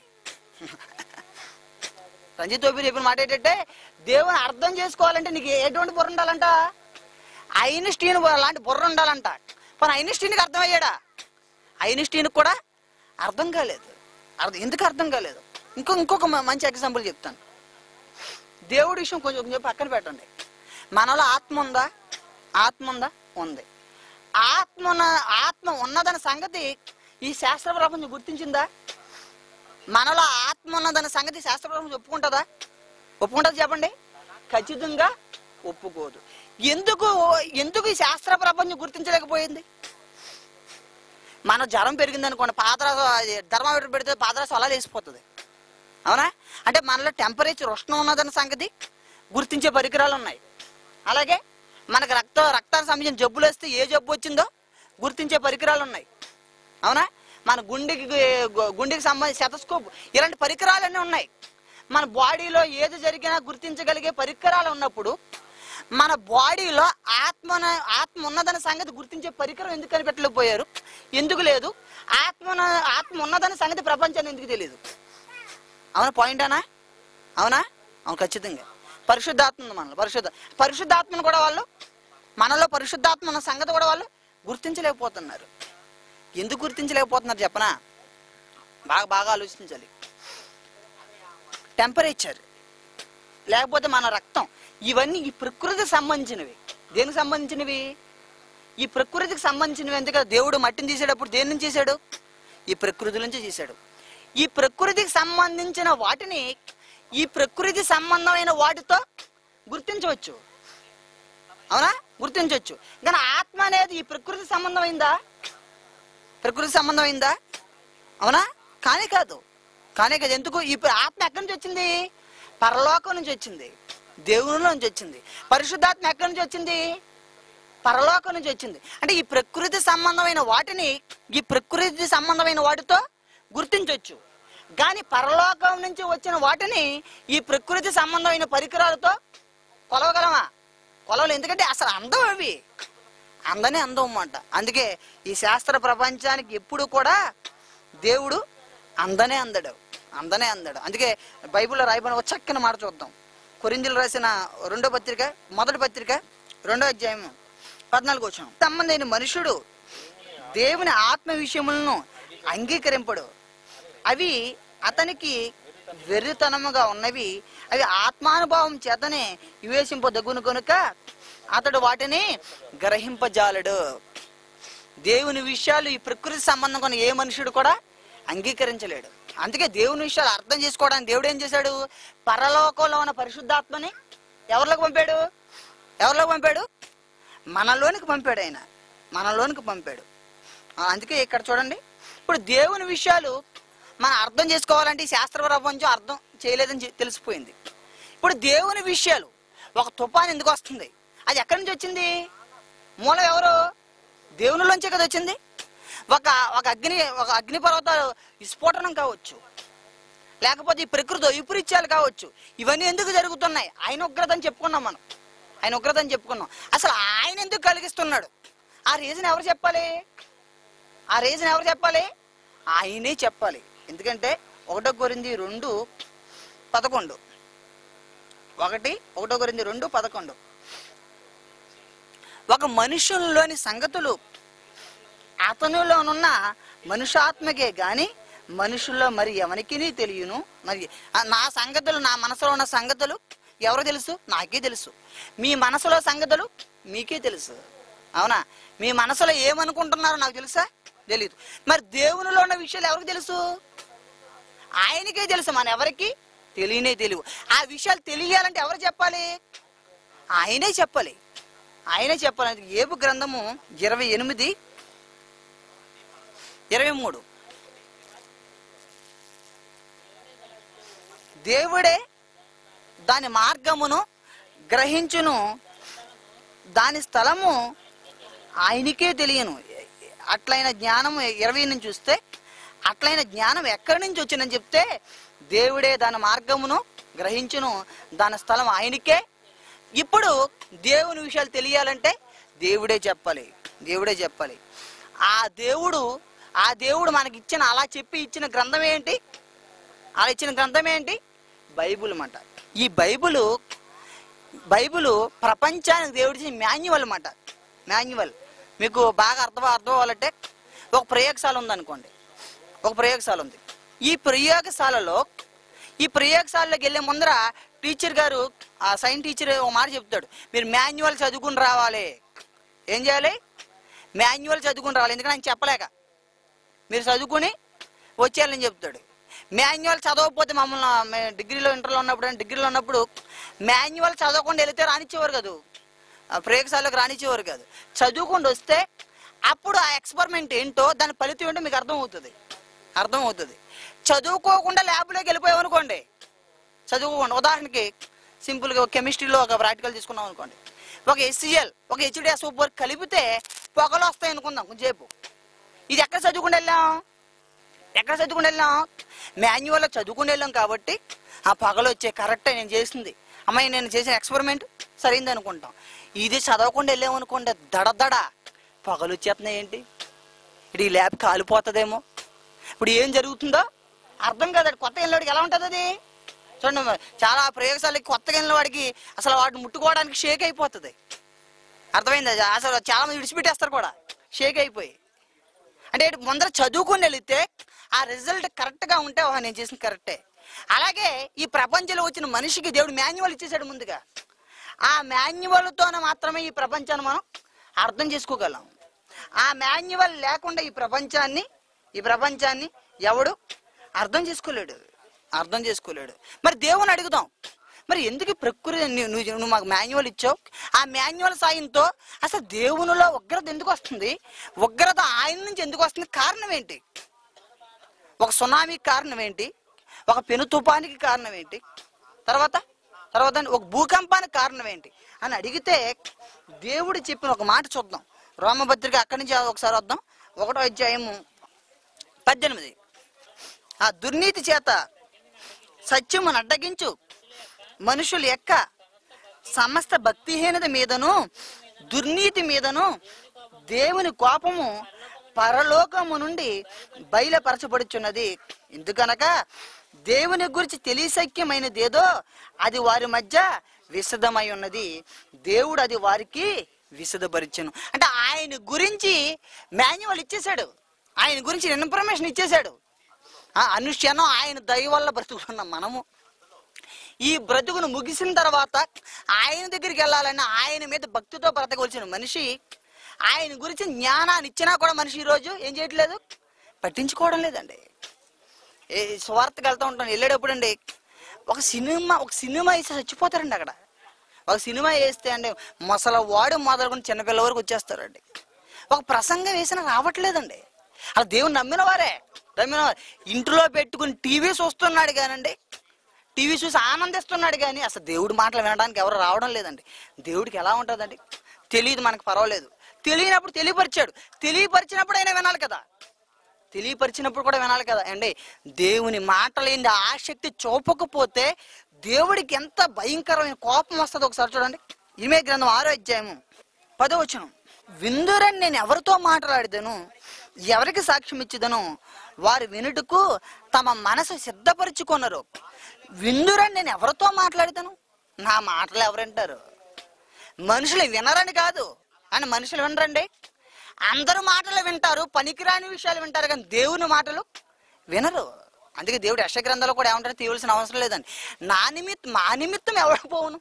రంజిత్ ఓపిరి చెప్పిన మాట ఏంటంటే దేవుని అర్థం చేసుకోవాలంటే నీకు ఎటువంటి బుర్ర ఉండాలంట ఐన్స్టీన్ లాంటి బుర్ర ఉండాలంట మరి ఐన్స్టీన్కి అర్థమయ్యాడా ఐన్స్టీన్కి కూడా అర్థం కాలేదు అర్థం ఎందుకు అర్థం కాలేదు ఇంకో ఇంకొక మ- మంచి ఎగ్జాంపుల్ చెప్తాను దేవుడి విషయం కొంచెం కొంచెం పక్కన పెట్టండి మనలో ఆత్మ ఉందా ఆత్మ ఉందా ఉంది ఆత్మ ఉన్న ఆత్మ ఉన్నదన్న సంగతి ఈ శాస్త్ర ప్రపంచం గుర్తించిందా మనలో ఆత్మ ఉన్నదన్న సంగతి శాస్త్ర ప్రపంచం ఒప్పుకుంటుందా ఒప్పుకుంటుంది చెప్పండి ఖచ్చితంగా ఒప్పుకోదు ఎందుకు ఎందుకు ఈ శాస్త్ర ప్రపంచం గుర్తించలేకపోయింది మన జ్వరం పెరిగింది అనుకోండి పాదరసం ధర్మమీటర్ పెడితే పాదరసం అలా లేచిపోతుంది అవునా అంటే మనలో టెంపరేచర్ ఉష్ణం ఉన్నదన్న సంగతి గుర్తించే పరికరాలు ఉన్నాయి అలాగే మనకు రక్త రక్తానికి సంబంధించిన జబ్బులు వస్తే ఏ జబ్బు వచ్చిందో గుర్తించే పరికరాలు ఉన్నాయి అవునా మన గుండెకి గు- గుండెకి సంబంధించి శతస్కోప్ ఇలాంటి పరికరాలన్నీ ఉన్నాయి మన బాడీలో ఏది జరిగినా గుర్తించగలిగే పరికరాలు ఉన్నప్పుడు మన బాడీలో ఆత్మ ఆత్మ ఉన్నదన్న సంగతి గుర్తించే పరికరం ఎందుకు కనిపెట్టలేకపోయారు ఎందుకు లేదు ఆత్మ ఆత్మ ఉన్నదన్న సంగతి ప్రపంచాన్ని ఎందుకు తెలియదు అవునా పాయింట్ అనా అవునా అవును ఖచ్చితంగా పరిశుద్ధాత్మ ఉంది మనలో పరిశుద్ధ పరిశుద్ధాత్మను కూడా వాళ్ళు మనలో పరిశుద్ధాత్మ ఉన్న సంగతి కూడా వాళ్ళు గుర్తించలేకపోతున్నారు ఎందుకు గుర్తించలేకపోతున్నారు చెప్పనా బాగా బాగా ఆలోచించాలి టెంపరేచర్ లేకపోతే మన రక్తం ఇవన్నీ ఈ ప్రకృతికి సంబంధించినవి దేనికి సంబంధించినవి ఈ ప్రకృతికి సంబంధించినవి అంతే కదా దేవుడు మట్టిని తీసేటప్పుడు దేని నుంచి తీసాడు ఈ ప్రకృతి నుంచి తీశాడు ఈ ప్రకృతికి సంబంధించిన వాటిని ఈ ప్రకృతి సంబంధమైన వాటితో గుర్తించవచ్చు అవునా గుర్తించవచ్చు కానీ ఆత్మ అనేది ఈ ప్రకృతి సంబంధమైందా ప్రకృతి సంబంధమైందా అవునా కానే కాదు కానే కాదు ఎందుకు ఈ ప్ర- ఆత్మ ఎక్కడి నుంచి వచ్చింది పరలోకం నుంచి వచ్చింది దేవుని నుంచి వచ్చింది పరిశుద్ధాత్మ ఎక్కడి నుంచి వచ్చింది పరలోకం నుంచి వచ్చింది అంటే ఈ ప్రకృతి సంబంధమైన వాటిని ఈ ప్రకృతి సంబంధమైన వాటితో గుర్తించవచ్చు కానీ పరలోకం నుంచి వచ్చిన వాటిని ఈ ప్రకృతి సంబంధమైన పరికరాలతో కొలవగలమా కొలవలు ఎందుకంటే అసలు అందం అవి అందనే అందం అన్నమాట అందుకే ఈ శాస్త్ర ప్రపంచానికి ఎప్పుడు కూడా దేవుడు అందనే అందడు అందనే అందాడు అందుకే బైబిల్లో రాయబడిన ఒక చక్కని మాట చూద్దాం కొరిందులు రాసిన రెండో పత్రిక మొదటి పత్రిక రెండో అధ్యాయం పద్నాలుగు వచ్చిన సంబంధైన మనుషుడు దేవుని ఆత్మ విషయములను అంగీకరింపడు అవి అతనికి వెర్రితనముగా ఉన్నవి అవి ఆత్మానుభవం చేతనే వివేశింపదగును కనుక అతడు వాటిని గ్రహింపజాలడు దేవుని విషయాలు ఈ ప్రకృతి సంబంధం కొన్ని ఏ మనుషుడు కూడా అంగీకరించలేడు అందుకే దేవుని విషయాలు అర్థం చేసుకోవడానికి దేవుడు ఏం చేశాడు పరలోకంలో ఉన్న పరిశుద్ధాత్మని ఎవరిలోకి పంపాడు ఎవరిలోకి పంపాడు మనలోనికి పంపాడు ఆయన మనలోనికి పంపాడు ఆ, అందుకే ఇక్కడ చూడండి ఇప్పుడు దేవుని విషయాలు మనం అర్థం చేసుకోవాలంటే ఈ శాస్త్ర ప్రపంచం అర్థం చేయలేదని చె- తెలిసిపోయింది ఇప్పుడు దేవుని విషయాలు ఒక తుఫాన్ ఎందుకు వస్తుంది అది ఎక్కడి నుంచి వచ్చింది మూలం ఎవరు దేవునిలోంచే కదా వచ్చింది ఒక ఒక అగ్ని ఒక అగ్ని పర్వతాలు విస్ఫోటనం కావచ్చు లేకపోతే ఈ ప్రకృతి విపరీత్యాలు కావచ్చు ఇవన్నీ ఎందుకు జరుగుతున్నాయి ఆయన ఉగ్రత అని చెప్పుకున్నాం మనం ఆయన ఉగ్రత అని చెప్పుకున్నాం అసలు ఆయన ఎందుకు కలిగిస్తున్నాడు ఆ రీజన్ ఎవరు చెప్పాలి ఆ రీజన్ ఎవరు చెప్పాలి ఆయనే చెప్పాలి ఎందుకంటే ఒకటో కొరింది రెండు పదకొండు ఒకటి ఒకటో కొరింది రెండు పదకొండు ఒక మనుషుల్లోని సంగతులు అతనిలోనున్న మనుషాత్మకే గాని మనుషుల్లో మరి ఎవరికి తెలియను మరి ఆ నా సంగతులు నా మనసులో ఉన్న సంగతులు ఎవరు తెలుసు నాకే తెలుసు మీ మనసులో సంగతులు మీకే తెలుసు అవునా మీ మనసులో ఏమనుకుంటున్నారో నాకు తెలుసా తెలీదు మరి దేవునిలో ఉన్న విషయాలు ఎవరికి తెలుసు ఆయనకే తెలుసు మన ఎవరికి తెలియనే తెలియవు ఆ విషయాలు తెలియాలంటే ఎవరు చెప్పాలి ఆయనే చెప్పాలి ఆయనే చెప్పాలి ఏబు గ్రంథము ఇరవై ఎనిమిది ఇరవై మూడు దేవుడే దాని మార్గమును గ్రహించును దాని స్థలము ఆయనకే తెలియను అట్లైన జ్ఞానం ఇరవై నుంచి చూస్తే అట్లైన జ్ఞానం ఎక్కడి నుంచి వచ్చిందని చెప్తే దేవుడే దాని మార్గమును గ్రహించును దాని స్థలం ఆయనకే ఇప్పుడు దేవుని విషయాలు తెలియాలంటే దేవుడే చెప్పాలి దేవుడే చెప్పాలి ఆ దేవుడు ఆ దేవుడు మనకి ఇచ్చిన అలా చెప్పి ఇచ్చిన గ్రంథం ఏంటి అలా ఇచ్చిన గ్రంథం ఏంటి బైబుల్ అన్నమాట ఈ బైబుల్ బైబుల్ ప్రపంచానికి దేవుడి మాన్యువల్ అన్నమాట మాన్యువల్ మీకు బాగా అర్థం అర్థం అవ్వాలంటే ఒక ప్రయోగశాల ఉందనుకోండి ఒక ప్రయోగశాల ఉంది ఈ ప్రయోగశాలలో ఈ ప్రయోగశాలలోకి వెళ్ళే ముందర టీచర్ గారు ఆ సైన్స్ టీచర్ ఒక మాట చెప్తాడు మీరు మాన్యువల్ చదువుకుని రావాలి ఏం చేయాలి మాన్యువల్ చదువుకుని రావాలి ఎందుకంటే ఆయన చెప్పలేక మీరు చదువుకుని వచ్చేయాలని చెప్తాడు మాన్యువల్ చదవకపోతే మమ్మల్ని మేము డిగ్రీలో ఇంటర్లో ఉన్నప్పుడు డిగ్రీలో ఉన్నప్పుడు మాన్యువల్ చదవకుండా వెళితే రానిచ్చేవారు కాదు ఆ ప్రయోగశాలకు రానిచ్చేవారు కాదు చదువుకుండా వస్తే అప్పుడు ఆ ఎక్స్పెరిమెంట్ ఏంటో దాని ఫలితం ఏంటో మీకు అర్థం అవుతుంది అర్థం అవుతుంది చదువుకోకుండా ల్యాబ్లోకి వెళ్ళిపోయాం అనుకోండి చదువుకోండి ఉదాహరణకి సింపుల్గా ఒక కెమిస్ట్రీలో ఒక ప్రాక్టికల్ తీసుకున్నాం అనుకోండి ఒక ఎస్సిఎల్ ఒక హెచ్డిఎస్ సూపర్ కలిపితే పొగలు వస్తాయి అనుకుందాం కొంచెంసేపు ఇది ఎక్కడ చదువుకుని వెళ్ళాం ఎక్కడ చదువుకుని వెళ్ళాం మాన్యువల్లో చదువుకుని వెళ్ళాం కాబట్టి ఆ పొగలు వచ్చే కరెక్టే నేను చేసింది అమ్మాయి నేను చేసిన ఎక్స్పెరిమెంట్ సరైంది అనుకుంటాం ఇది చదవకుండా వెళ్ళామనుకోండి దడదడ పొగలు వచ్చేస్తున్నాయి ఏంటి ఇది ఈ ల్యాబ్ కాలిపోతుందేమో ఇప్పుడు ఏం జరుగుతుందో అర్థం కాదు కొత్త వెళ్ళినవాడికి ఎలా ఉంటుంది అది చూడండి మరి చాలా ప్రయోగశాలకి కొత్తగా వెళ్ళిన వాడికి అసలు వాటిని ముట్టుకోవడానికి షేక్ అయిపోతుంది అర్థమైంది అసలు చాలా మంది విడిచిపెట్టేస్తారు కూడా షేక్ అయిపోయి అంటే ఇటు ముందర చదువుకుని వెళితే ఆ రిజల్ట్ కరెక్ట్గా ఉంటే ఓహో నేను చేసిన కరెక్టే అలాగే ఈ ప్రపంచంలో వచ్చిన మనిషికి దేవుడు మాన్యువల్ ఇచ్చేసాడు ముందుగా ఆ మాన్యువల్తోనే మాత్రమే ఈ ప్రపంచాన్ని మనం అర్థం చేసుకోగలం ఆ మాన్యువల్ లేకుండా ఈ ప్రపంచాన్ని ఈ ప్రపంచాన్ని ఎవడు అర్థం చేసుకోలేడు అర్థం చేసుకోలేడు మరి దేవుని అడుగుదాం మరి ఎందుకు ఈ ప్రకృతి నువ్వు నువ్వు నువ్వు మాకు మాన్యువల్ ఇచ్చావు ఆ మాన్యువల్ సాయంతో అసలు దేవునిలో ఉగ్రత ఎందుకు వస్తుంది ఉగ్రత ఆయన నుంచి ఎందుకు వస్తుంది కారణం ఏంటి ఒక సునామీకి కారణం ఏంటి ఒక పెను తుఫానికి కారణం ఏంటి తర్వాత తర్వాత ఒక భూకంపానికి కారణం ఏంటి అని అడిగితే దేవుడు చెప్పిన ఒక మాట చూద్దాం రోమపత్రిక అక్కడి నుంచి ఒకసారి వద్దాం ఒకటో అధ్యాయము పద్దెనిమిది ఆ దుర్నీతి చేత సత్యమును అడ్డగించు మనుషుల యొక్క సమస్త భక్తిహీనత మీదను దుర్నీతి మీదను దేవుని కోపము పరలోకము నుండి బయలుపరచబడుచున్నది ఎందుకనగా దేవుని గురించి తెలిసక్యమైనది ఏదో అది వారి మధ్య విశదమై ఉన్నది దేవుడు అది వారికి విశదపరిచను అంటే ఆయన గురించి మాన్యువల్ ఇచ్చేశాడు ఆయన గురించి ఇన్ఫర్మేషన్ ఇచ్చేశాడు ఆ, అనుక్షణం ఆయన దయ వల్ల బ్రతుకుతున్నాం మనము ఈ బ్రతుకును ముగిసిన తర్వాత ఆయన దగ్గరికి వెళ్ళాలని ఆయన మీద భక్తితో బ్రతకవలసిన మనిషి ఆయన గురించి జ్ఞానాన్ని ఇచ్చినా కూడా మనిషి ఈరోజు ఏం చేయట్లేదు పట్టించుకోవడం లేదండి ఏ స్వార్థకి వెళ్తూ ఉంటాను వెళ్ళేటప్పుడు అండి ఒక సినిమా ఒక సినిమా వేసి చచ్చిపోతారండి అక్కడ ఒక సినిమా వేస్తే అండి మొసల వాడు మొదలుకొని చిన్నపిల్ల వరకు వచ్చేస్తారండి ఒక ప్రసంగం వేసినా రావట్లేదండి అలా దేవుని నమ్మిన వారే నమ్మిన వారే. ఇంట్లో పెట్టుకుని టీవీ చూస్తున్నాడు కానండి టీవీ చూసి ఆనందిస్తున్నాడు కానీ అసలు దేవుడి మాటలు వినడానికి ఎవరు రావడం లేదండి దేవుడికి ఎలా ఉంటుందండి తెలియదు మనకు పర్వాలేదు తెలియనప్పుడు తెలియపరిచాడు తెలియపరిచినప్పుడు అయినా వినాలి కదా తెలియపరిచినప్పుడు కూడా వినాలి కదా అండి దేవుని మాటలేంది ఆసక్తి చూపకపోతే దేవుడికి ఎంత భయంకరమైన కోపం వస్తుంది ఒకసారి చూడండి ఇమే గ్రంథం ఆరో అధ్యాయము పదో వచనం విందురని నేను ఎవరితో మాట్లాడేదను ఎవరికి సాక్ష్యం ఇచ్చేదను వారు వినుటకు తమ మనసు సిద్ధపరుచుకున్నారు విందురని నేను ఎవరితో మాట్లాడతాను నా మాటలు ఎవరంటారు మనుషులు వినరని కాదు అని మనుషులు వినరండి అందరూ మాటలు వింటారు పనికిరాని విషయాలు వింటారు కానీ దేవుని మాటలు వినరు అందుకే దేవుడు యశ గ్రంథాలు కూడా ఏమంటారు తీయవలసిన అవసరం లేదండి నా నిమిత్తం మా నిమిత్తం ఎవరు పోవును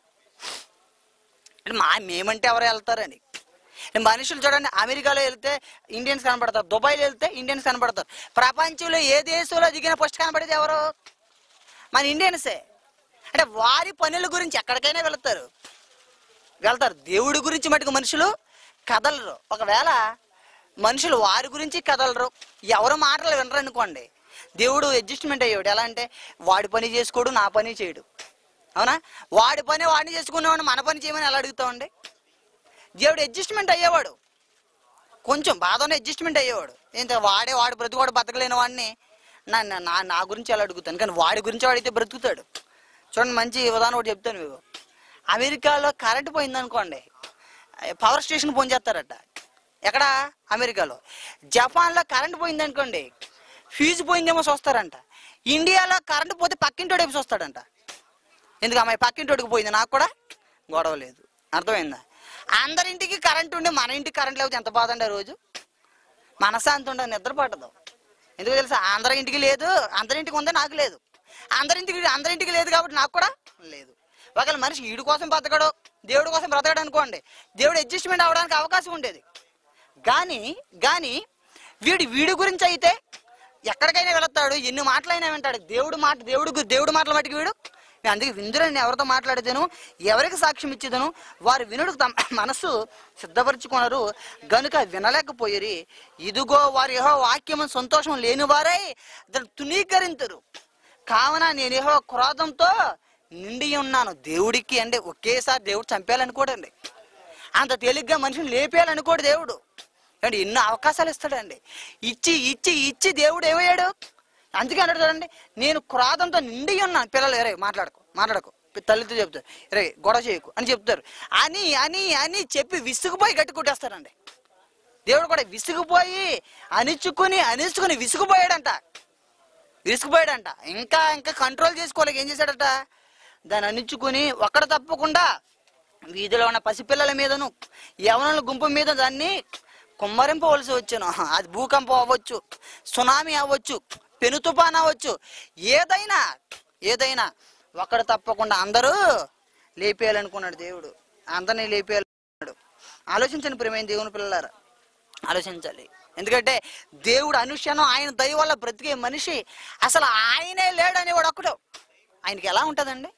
అంటే మా మేమంటే ఎవరు వెళ్తారని అంటే మనుషులు చూడండి అమెరికాలో వెళ్తే ఇండియన్స్ కనపడతారు దుబాయ్లో వెళ్తే ఇండియన్స్ కనపడతారు ప్రపంచంలో ఏ దేశంలో దిగిన ఫస్ట్ కనపడేది ఎవరు మన ఇండియన్సే అంటే వారి పనుల గురించి ఎక్కడికైనా వెళ్తారు వెళ్తారు దేవుడి గురించి మటుకు మనుషులు కదలరు ఒకవేళ మనుషులు వారి గురించి కదలరు ఎవరు మాటలు వినరు అనుకోండి దేవుడు అడ్జస్ట్మెంట్ అయ్యాడు ఎలా అంటే వాడి పని చేసుకోడు నా పని చేయడు అవునా వాడి పని వాడిని చేసుకునేవాడు మన పని చేయమని ఎలా అడుగుతామండి దేవుడు అడ్జస్ట్మెంట్ అయ్యేవాడు కొంచెం బాధనే అడ్జస్ట్మెంట్ అయ్యేవాడు ఏంట వాడే వాడు బ్రతుకువాడు బతకలేని వాడిని నా నా- నా నా గురించి ఎలా అడుగుతాను కానీ వాడి గురించి వాడైతే బ్రతుకుతాడు చూడండి మంచి ఉదాహరణ ఒకటి చెప్తాను మీకు అమెరికాలో కరెంట్ పోయింది అనుకోండి పవర్ స్టేషన్ ఫోన్ చేస్తారట ఎక్కడ అమెరికాలో జపాన్లో కరెంట్ పోయింది అనుకోండి ఫీజు పోయిందేమో చూస్తారంట ఇండియాలో కరెంట్ పోతే పక్కింటోడు వైపు చూస్తాడంట ఎందుకు అమ్మాయి పక్కింటోడికి పోయింది నాకు కూడా గొడవ లేదు అర్థమైందా అందరింటికి కరెంట్ ఉండి మన ఇంటికి కరెంట్ లేకపోతే ఎంత బాధ అండి ఆ రోజు మనశాంతి ఉండదు నిద్ర పట్టదు ఎందుకు తెలుసా అందరి ఇంటికి లేదు అందరింటికి ఉందే నాకు లేదు అందరింటికి అందరింటికి లేదు కాబట్టి నాకు కూడా లేదు ఒకవేళ మనిషి ఈడు కోసం బతకడు దేవుడి కోసం బ్రతకడు అనుకోండి దేవుడు అడ్జస్ట్మెంట్ అవ్వడానికి అవకాశం ఉండేది కానీ కానీ వీడి వీడి గురించి అయితే ఎక్కడికైనా వెళతాడు ఎన్ని మాటలైనా వింటాడు దేవుడు మాట దేవుడు గు- దేవుడు మాటల మటుకు వీడు నేను అందుకే విందురని ఎవరితో మాట్లాడేదను ఎవరికి సాక్ష్యం ఇచ్చేదను వారు వినుడు తమ మనస్సు సిద్ధపరచుకున్నారు గనుక వినలేకపోయిరి ఇదిగో వారి యెహో వాక్యము సంతోషం లేని వారై దాన్ని తునీకరించరు కావున నేను యెహో క్రోధంతో నిండి ఉన్నాను దేవుడికి అంటే ఒకేసారి దేవుడు చంపేయాలనుకోడండి అంత తేలిగ్గా మనిషిని లేపేయాలనుకోడు దేవుడు అంటే ఎన్నో అవకాశాలు ఇస్తాడండి ఇచ్చి ఇచ్చి ఇచ్చి దేవుడు ఏమయ్యాడు అందుకే అన్నాడు చూడండి నేను క్రోధంతో నిండి ఉన్నాను పిల్లలు ఎరే మాట్లాడకు మాట్లాడకు తల్లితో చెప్తారు రే గొడవ చేయకు అని చెప్తారు అని అని అని చెప్పి విసుగుపోయి గట్టి కొట్టేస్తారండి దేవుడు కూడా విసుగుపోయి అణిచుకుని అణిచుకుని విసుగుపోయాడంట విసుగుపోయాడంట ఇంకా ఇంకా కంట్రోల్ చేసుకోలేక ఏం చేశాడట దాన్ని అణించుకుని ఒక్కడ తప్పకుండా వీధిలో ఉన్న పసిపిల్లల మీదను యవనుల గుంపు మీద దాన్ని కుమ్మరింపవలసి వచ్చును అది భూకంపం అవ్వచ్చు సునామీ అవ్వచ్చు పెను తుఫాన్ అవ్వచ్చు ఏదైనా ఏదైనా ఒక్కడ తప్పకుండా అందరూ లేపేయాలనుకున్నాడు దేవుడు అందరినీ లేపేయాలనుకున్నాడు ఆలోచించండి ప్రేమైన దేవుని పిల్లలారా ఆలోచించాలి ఎందుకంటే దేవుడు అనుక్షణం ఆయన దయ వల్ల బ్రతికే మనిషి అసలు ఆయనే లేడనేవాడు ఒక్కడు ఆయనకి ఎలా ఉంటుందండి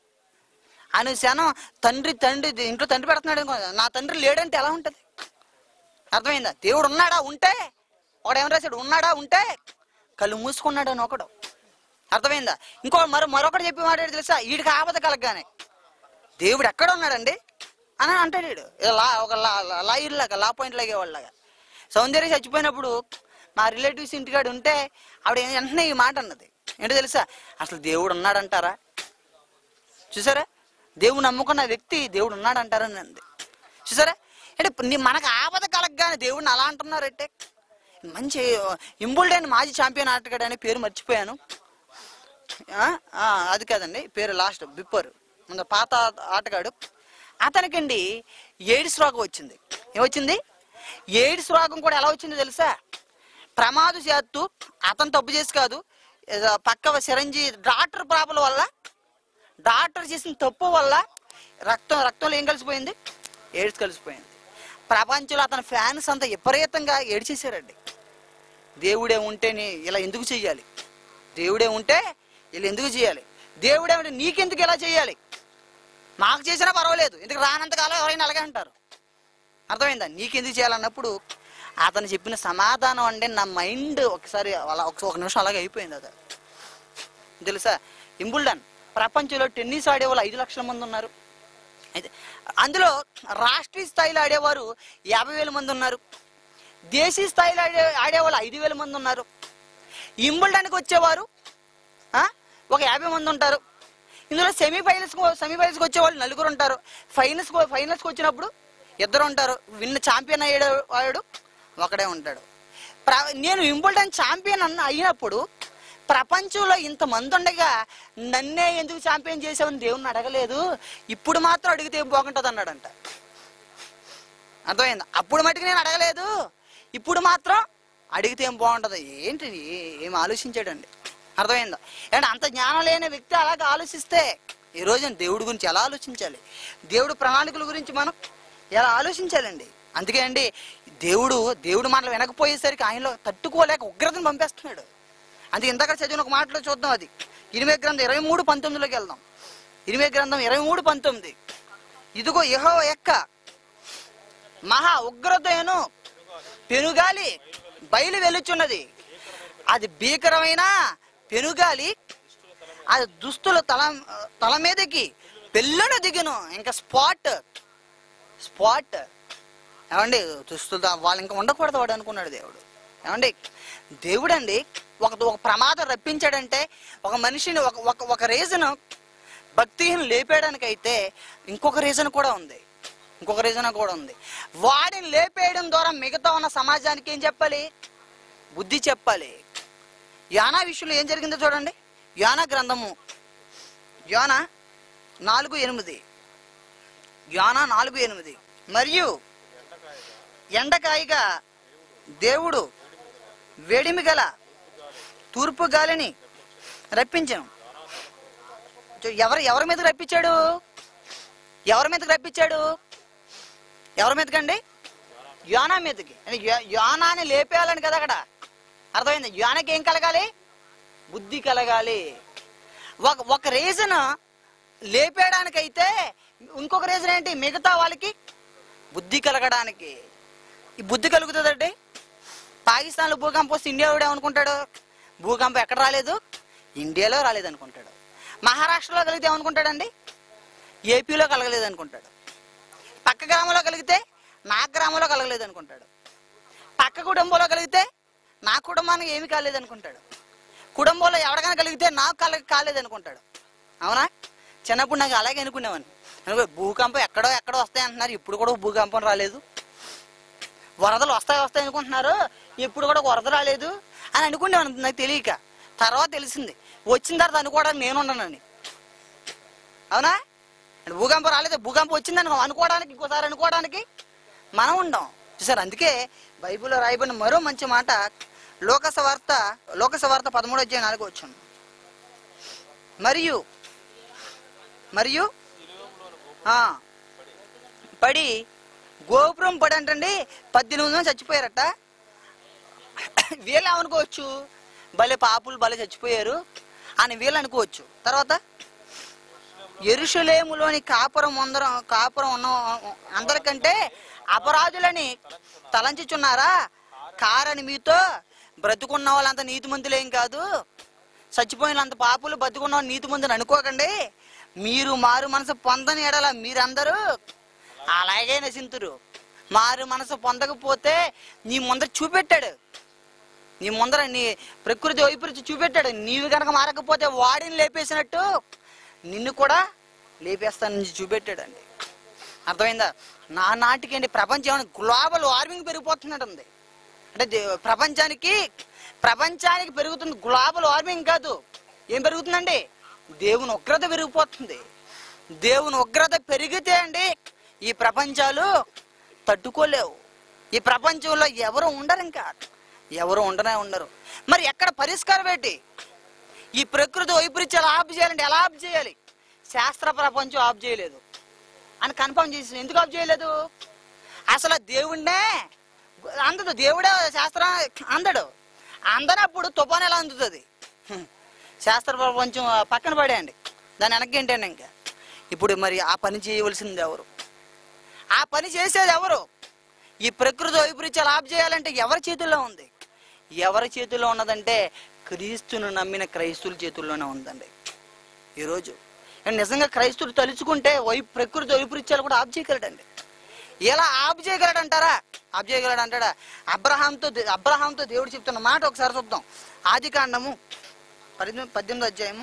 అనుక్షణం తండ్రి తండ్రి ఇంట్లో తండ్రి పెడుతున్నాడు అనుకో, నా తండ్రి లేడంటే ఎలా ఉంటుంది అర్థమైందా దేవుడు ఉన్నాడా ఉంటే ఒకడు ఏం రాశాడు ఉన్నాడా ఉంటే కళ్ళు మూసుకున్నాడు అని ఒకడు అర్థమైందా ఇంకో మరో మరొకటి చెప్పి మాట్లాడి తెలుసా వీడికి ఆపద కలగగానే దేవుడు ఎక్కడ ఉన్నాడండి అని అంటాడు వీడు ఏదో లా ఒక లా లా- లాయర్ లాగా లా పాయింట్ లాగేవాళ్ళగా సౌందర్య చచ్చిపోయినప్పుడు మా రిలేటివ్స్ ఇంటికాడు ఉంటే ఆవిడ ఏం- వెంటనే ఈ మాట అన్నది ఏంటో తెలుసా అసలు దేవుడు ఉన్నాడంటారా చూసారా దేవుడు నమ్ముకున్న వ్యక్తి దేవుడు ఉన్నాడంటారని అంది చూసారా అంటే ఇప్పుడు నీ- మనకు ఆపద కలగగానే దేవుడిని అలా అంటున్నారంటే మంచి ఇంబుల్డ్ అని మాజీ ఛాంపియన్ ఆటగాడు అనే పేరు మర్చిపోయాను ఆ, ఆ, అది కాదండి పేరు లాస్ట్ బిప్పర్ ముందు పాత ఆటగాడు అతనికండి ఎయిడ్స్ రోగం వచ్చింది ఏమొచ్చింది ఎయిడ్స్ రోగం కూడా ఎలా వచ్చిందో తెలుసా ప్రమాద చేత్తు అతను తప్పు చేసి కాదు ఏదో పక్క చిరంజీ డాక్టర్ ప్రాబ్లం వల్ల డాక్టర్ చేసిన తప్పు వల్ల రక్తం రక్తంలో ఏం కలిసిపోయింది ఎయిడ్స్ కలిసిపోయింది ప్రపంచంలో అతని ఫ్యాన్స్ అంతా విపరీతంగా ఏడ్చేశారండి దేవుడే ఉంటేనే ఇలా ఎందుకు చెయ్యాలి దేవుడే ఉంటే ఇలా ఎందుకు చేయాలి దేవుడే ఉంటే నీకెందుకు ఇలా చేయాలి మాకు చేసినా పర్వాలేదు ఎందుకు రానంతకాలం ఎవరైనా అలాగే అంటారు అర్థమైందా నీకెందుకు చేయాలన్నప్పుడు అతను చెప్పిన సమాధానం అంటే నా మైండ్ ఒకసారి అలా ఒక ఒక నిమిషం అలాగే అయిపోయింది అది తెలుసా ఇంబుల్డన్ ప్రపంచంలో టెన్నిస్ ఆడే వాళ్ళు ఐదు లక్షల మంది ఉన్నారు అయితే అందులో రాష్ట్రీయ స్థాయిలో ఆడేవారు యాభై వేల మంది ఉన్నారు దేశీయ స్థాయిలో ఆడే ఆడేవాళ్ళు ఐదు వేల మంది ఉన్నారు ఇంబుల్డన్కి వచ్చేవారు ఆ, ఒక యాభై మంది ఉంటారు ఇందులో సెమీఫైనల్స్ సెమీఫైనల్స్కి వచ్చేవాళ్ళు నలుగురు ఉంటారు ఫైనల్స్ ఫైనల్స్కి వచ్చినప్పుడు ఇద్దరు ఉంటారు విన్న ఛాంపియన్ అయ్యాడు వాడు ఒకడే ఉంటాడు ప్ర- నేను వింబుల్డన్ ఛాంపియన్ అన్న అయినప్పుడు ప్రపంచంలో ఇంతమంది ఉండగా నన్నే ఎందుకు ఛాంపియన్ చేసావని దేవుణ్ణి అడగలేదు ఇప్పుడు మాత్రం అడిగితే ఏం బాగుంటుంది అన్నాడంట అర్థమైంది అప్పుడు మటుకు నేను అడగలేదు ఇప్పుడు మాత్రం అడిగితే ఏం బాగుంటుంది ఏంటి ఇది? ఏం ఆలోచించాడండి అర్థమైందా అంటే అంత జ్ఞానం లేని వ్యక్తి అలాగే ఆలోచిస్తే ఈ రోజున దేవుడి గురించి ఎలా ఆలోచించాలి దేవుడు ప్రణాళికల గురించి మనం ఎలా ఆలోచించాలండి అందుకే అండి దేవుడు దేవుడు మాటలు వినకపోయేసరికి ఆయనలో తట్టుకోలేక ఉగ్రతను పంపేస్తున్నాడు అందుకే ఇందాక చదివిన ఒక మాటలో చూద్దాం అది ఇనిమే గ్రంథం ఇరవై మూడు పంతొమ్మిదిలోకి వెళ్దాం ఇనిమే గ్రంథం ఇరవై మూడు పంతొమ్మిది ఇదిగో యహో ఎక్క మహా ఉగ్రతను పెనుగాలి బయలు వెలుచున్నది అది భీకరమైన పెనుగాలి అది దుస్తుల తల తల మీదకి పెళ్ళను దిగును ఇంకా స్పాట్ స్పాట్ ఏమండి దుస్తులు దా- వాళ్ళు ఇంకా ఉండకూడదు వాడు అనుకున్నాడు దేవుడు ఏమండి దేవుడు అండి ఒక ఒక ప్రమాదం రప్పించాడంటే ఒక మనిషిని ఒక ఒక ఒక రీజన్ భక్తిహీన లేపేయడానికైతే ఇంకొక రీజన్ కూడా ఉంది ఇంకొక రీజన్ కూడా ఉంది వాడిని లేపేయడం ద్వారా మిగతా ఉన్న సమాజానికి ఏం చెప్పాలి బుద్ధి చెప్పాలి యానా విషయంలో ఏం జరిగిందో చూడండి యానా గ్రంథము యానా నాలుగు ఎనిమిది యానా నాలుగు ఎనిమిది మరియు ఎండకాయగా దేవుడు వేడిమి గల తూర్పు గాలిని రప్పించాను చూ, ఎవరు ఎవరి మీద రప్పించాడు ఎవరి మీదకి రప్పించాడు ఎవరి మీదకండి యోనా మీదకి అంటే యో- యోనాని లేపేయాలని కదా అక్కడ అర్థమైంది యోనకి ఏం కలగాలి బుద్ధి కలగాలి ఒక ఒక రీజన్ లేపేయడానికైతే ఇంకొక రీజన్ ఏంటి మిగతా వాళ్ళకి బుద్ధి కలగడానికి ఈ బుద్ధి కలుగుతుందండి పాకిస్తాన్లో భూకంపం వస్తే ఇండియా కూడా ఏమనుకుంటాడు భూకంపం ఎక్కడ రాలేదు ఇండియాలో రాలేదు అనుకుంటాడు మహారాష్ట్రలో కలిగితే ఏమనుకుంటాడండి ఏపీలో కలగలేదు అనుకుంటాడు పక్క గ్రామంలో కలిగితే నా గ్రామంలో కలగలేదు అనుకుంటాడు పక్క కుటుంబంలో కలిగితే నా కుటుంబానికి ఏమి కాలేదు అనుకుంటాడు కుటుంబంలో ఎవరికైనా కలిగితే నాకు కల కాలేదు అనుకుంటాడు అవునా చిన్నప్పుడు నాకు అలాగే అనుకునేవాడిని అనుకో భూకంపం ఎక్కడో ఎక్కడో వస్తాయి అంటున్నారు ఇప్పుడు కూడా భూకంపం రాలేదు వరదలు వస్తాయి వస్తాయి అనుకుంటున్నారు ఇప్పుడు కూడా వరద రాలేదు అని అనుకునేవాడిని నాకు తెలియక తర్వాత తెలిసింది వచ్చిన తర్వాత అనుకోవడానికి నేను ఉండనని అవునా అంటే భూకంపం రాలేదు భూకంపం వచ్చింది అనుకో అనుకోవడానికి ఇంకోసారి అనుకోవడానికి మనం ఉండం చూసారు అందుకే బైబిల్లో రాయబడిన మరో మంచి మాట లోకస వార్త లోకస వార్త పదమూడు అధ్యాయం నాలుగు వచ్చాను మరియు మరియు ఆ, పడి గోపురం పడి అంటండి పద్దెనిమిది మంది చచ్చిపోయారట వీళ్ళు అనుకోవచ్చు భలే పాపులు భలే చచ్చిపోయారు అని వీళ్ళు అనుకోవచ్చు తర్వాత ఎరుషులేములోని కాపురం అందరం కాపురం ఉన్న అందరికంటే అపరాధులని తలంచుచున్నారా కారని మీతో బ్రతుకున్న వాళ్ళంత నీతిమంతులేం కాదు చచ్చిపోయిన అంత పాపులు బతుకున్న వాళ్ళు నీతిమంతుని అనుకోకండి మీరు మారు మనసు పొందని ఎడల మీరందరూ అలాగే నశింతురు మారు మనసు పొందకపోతే నీ ముందర చూపెట్టాడు నీ ముందర నీ ప్రకృతి వైపరీత్యం చూపెట్టాడు నీవు కనుక మారకపోతే వాడిని లేపేసినట్టు నిన్ను కూడా లేపేస్తానని చూపెట్టాడండి అర్థమైందా నా నాటికండి ప్రపంచం గ్లోబల్ వార్మింగ్ పెరిగిపోతున్నట్టుంది అంటే దే- ప్రపంచానికి ప్రపంచానికి పెరుగుతుంది గ్లోబల్ వార్మింగ్ కాదు ఏం పెరుగుతుందండి దేవుని ఉగ్రత పెరిగిపోతుంది దేవుని ఉగ్రత పెరిగితే అండి ఈ ప్రపంచాలు తట్టుకోలేవు ఈ ప్రపంచంలో ఎవరు ఉండరు ఇంకా ఎవరు ఉండనే ఉండరు మరి ఎక్కడ పరిష్కారం ఏంటి ఈ ప్రకృతి వైపరీత్యాలు ఆఫ్ చేయాలంటే ఎలా ఆఫ్ చేయాలి శాస్త్ర ప్రపంచం ఆఫ్ చేయలేదు అని కన్ఫర్మ్ చేసి ఎందుకు ఆఫ్ చేయలేదు అసలు దేవుణ్ణే అందదు దేవుడే శాస్త్రం అందడు అందనప్పుడు తుఫాన్ ఎలా అందుతుంది హ్మ్. శాస్త్ర ప్రపంచం పక్కన పడేయండి దాని వెనక్కి ఏంటండి ఇంకా ఇప్పుడు మరి ఆ పని చేయవలసింది ఎవరు ఆ పని చేసేది ఎవరు ఈ ప్రకృతి వైపరీత్యాలు ఆఫ్ చేయాలంటే ఎవరి చేతుల్లో ఉంది ఎవరి చేతుల్లో ఉన్నదంటే క్రీస్తును నమ్మిన క్రైస్తువుల చేతుల్లోనే ఉందండి ఈరోజు అండ్ నిజంగా క్రైస్తువులు తలుచుకుంటే వై ప్రకృతి వైపరీత్యాలు కూడా ఆఫ్ చేయగలడండి ఎలా ఆఫ్ చేయగలడంటారా ఆఫ్ చేయగలడు అంటాడా అబ్రహాంతో దే- అబ్రహాంతో దేవుడు చెప్తున్న మాట ఒకసారి చూద్దాం ఆది కాండము పద్దెనిమిది పద్దెనిమిది అధ్యాయము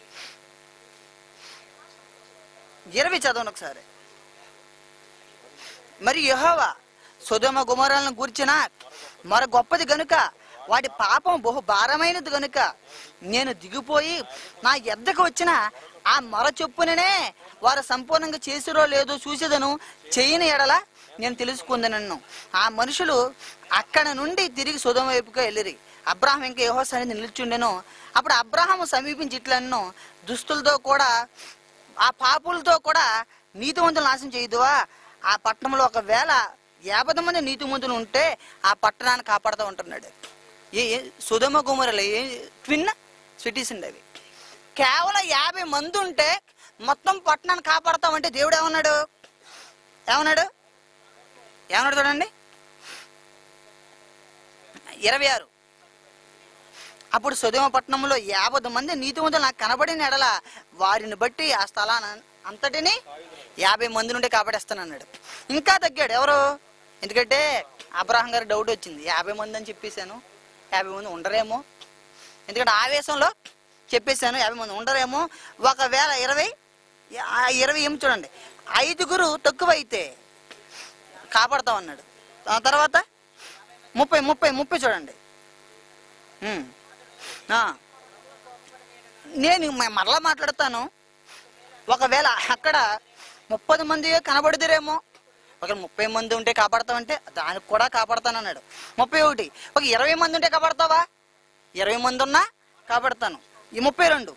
ఇరవై చదవను ఒకసారి మరి యెహోవా సుధమ గుమరాలను గూర్చిన మర గొప్పది గనుక వాటి పాపం బహు భారమైనది గనుక నేను దిగిపోయి నా ఎద్దకు వచ్చిన ఆ మొర చొప్పుననే వారు సంపూర్ణంగా చేసిరో లేదో చూసేదను చేయని ఎడల నేను తెలుసుకుందనన్ను ఆ మనుషులు అక్కడ నుండి తిరిగి సుధమ వైపుగా వెళ్ళిరి అబ్రాహం ఇంకా యహో సన్నిధి నిల్చుండెను అప్పుడు అబ్రాహం సమీపించి ఇట్లన్ను దుస్తులతో కూడా ఆ పాపులతో కూడా నీతివంతులు నాశనం చేయదువా ఆ పట్టణంలో ఒకవేళ యాభై మంది నీతిమంతులు ఉంటే ఆ పట్టణాన్ని కాపాడుతూ ఉంటున్నాడు ఏ ఏ సుధమ గుమరలు ఏ ట్విన్ సిటీస్ అండి అవి కేవలం యాభై మంది ఉంటే మొత్తం పట్టణాన్ని కాపాడుతామంటే దేవుడు ఏమన్నాడు ఏమన్నాడు ఏమన్నాడు చూడండి ఇరవై ఆరు అప్పుడు సుధమ పట్టణంలో యాభై మంది నీతిమంతులు నాకు కనబడిన ఎడల వారిని బట్టి ఆ స్థలాన్ని అంతటిని యాభై మంది నుండి కాపాడేస్తానన్నాడు ఇంకా తగ్గాడు ఎవరు ఎందుకంటే అబ్రాహం గారికి డౌట్ వచ్చింది యాభై మంది అని చెప్పేశాను యాభై మంది ఉండరేమో ఎందుకంటే ఆవేశంలో చెప్పేశాను యాభై మంది ఉండరేమో ఒకవేళ ఇరవై ఆ ఇరవై ఏమి చూడండి ఐదుగురు తక్కువ అయితే కాపాడతాం అన్నాడు ఆ తర్వాత ముప్పై ముప్పై ముప్పై చూడండి ఉమ్. ఆ. నేను మ- మరలా మాట్లాడతాను ఒకవేళ అక్కడ ముప్పది మంది కనబడిదిరేమో ఒక ముప్పై మంది ఉంటే కాపాడతావంటే దానికి కూడా కాపాడతాను అన్నాడు ముప్పై ఒకటి ఒక ఇరవై మంది ఉంటే కాపాడతావా ఇరవై మంది ఉన్నా కాపాడతాను ఈ ముప్పై రెండు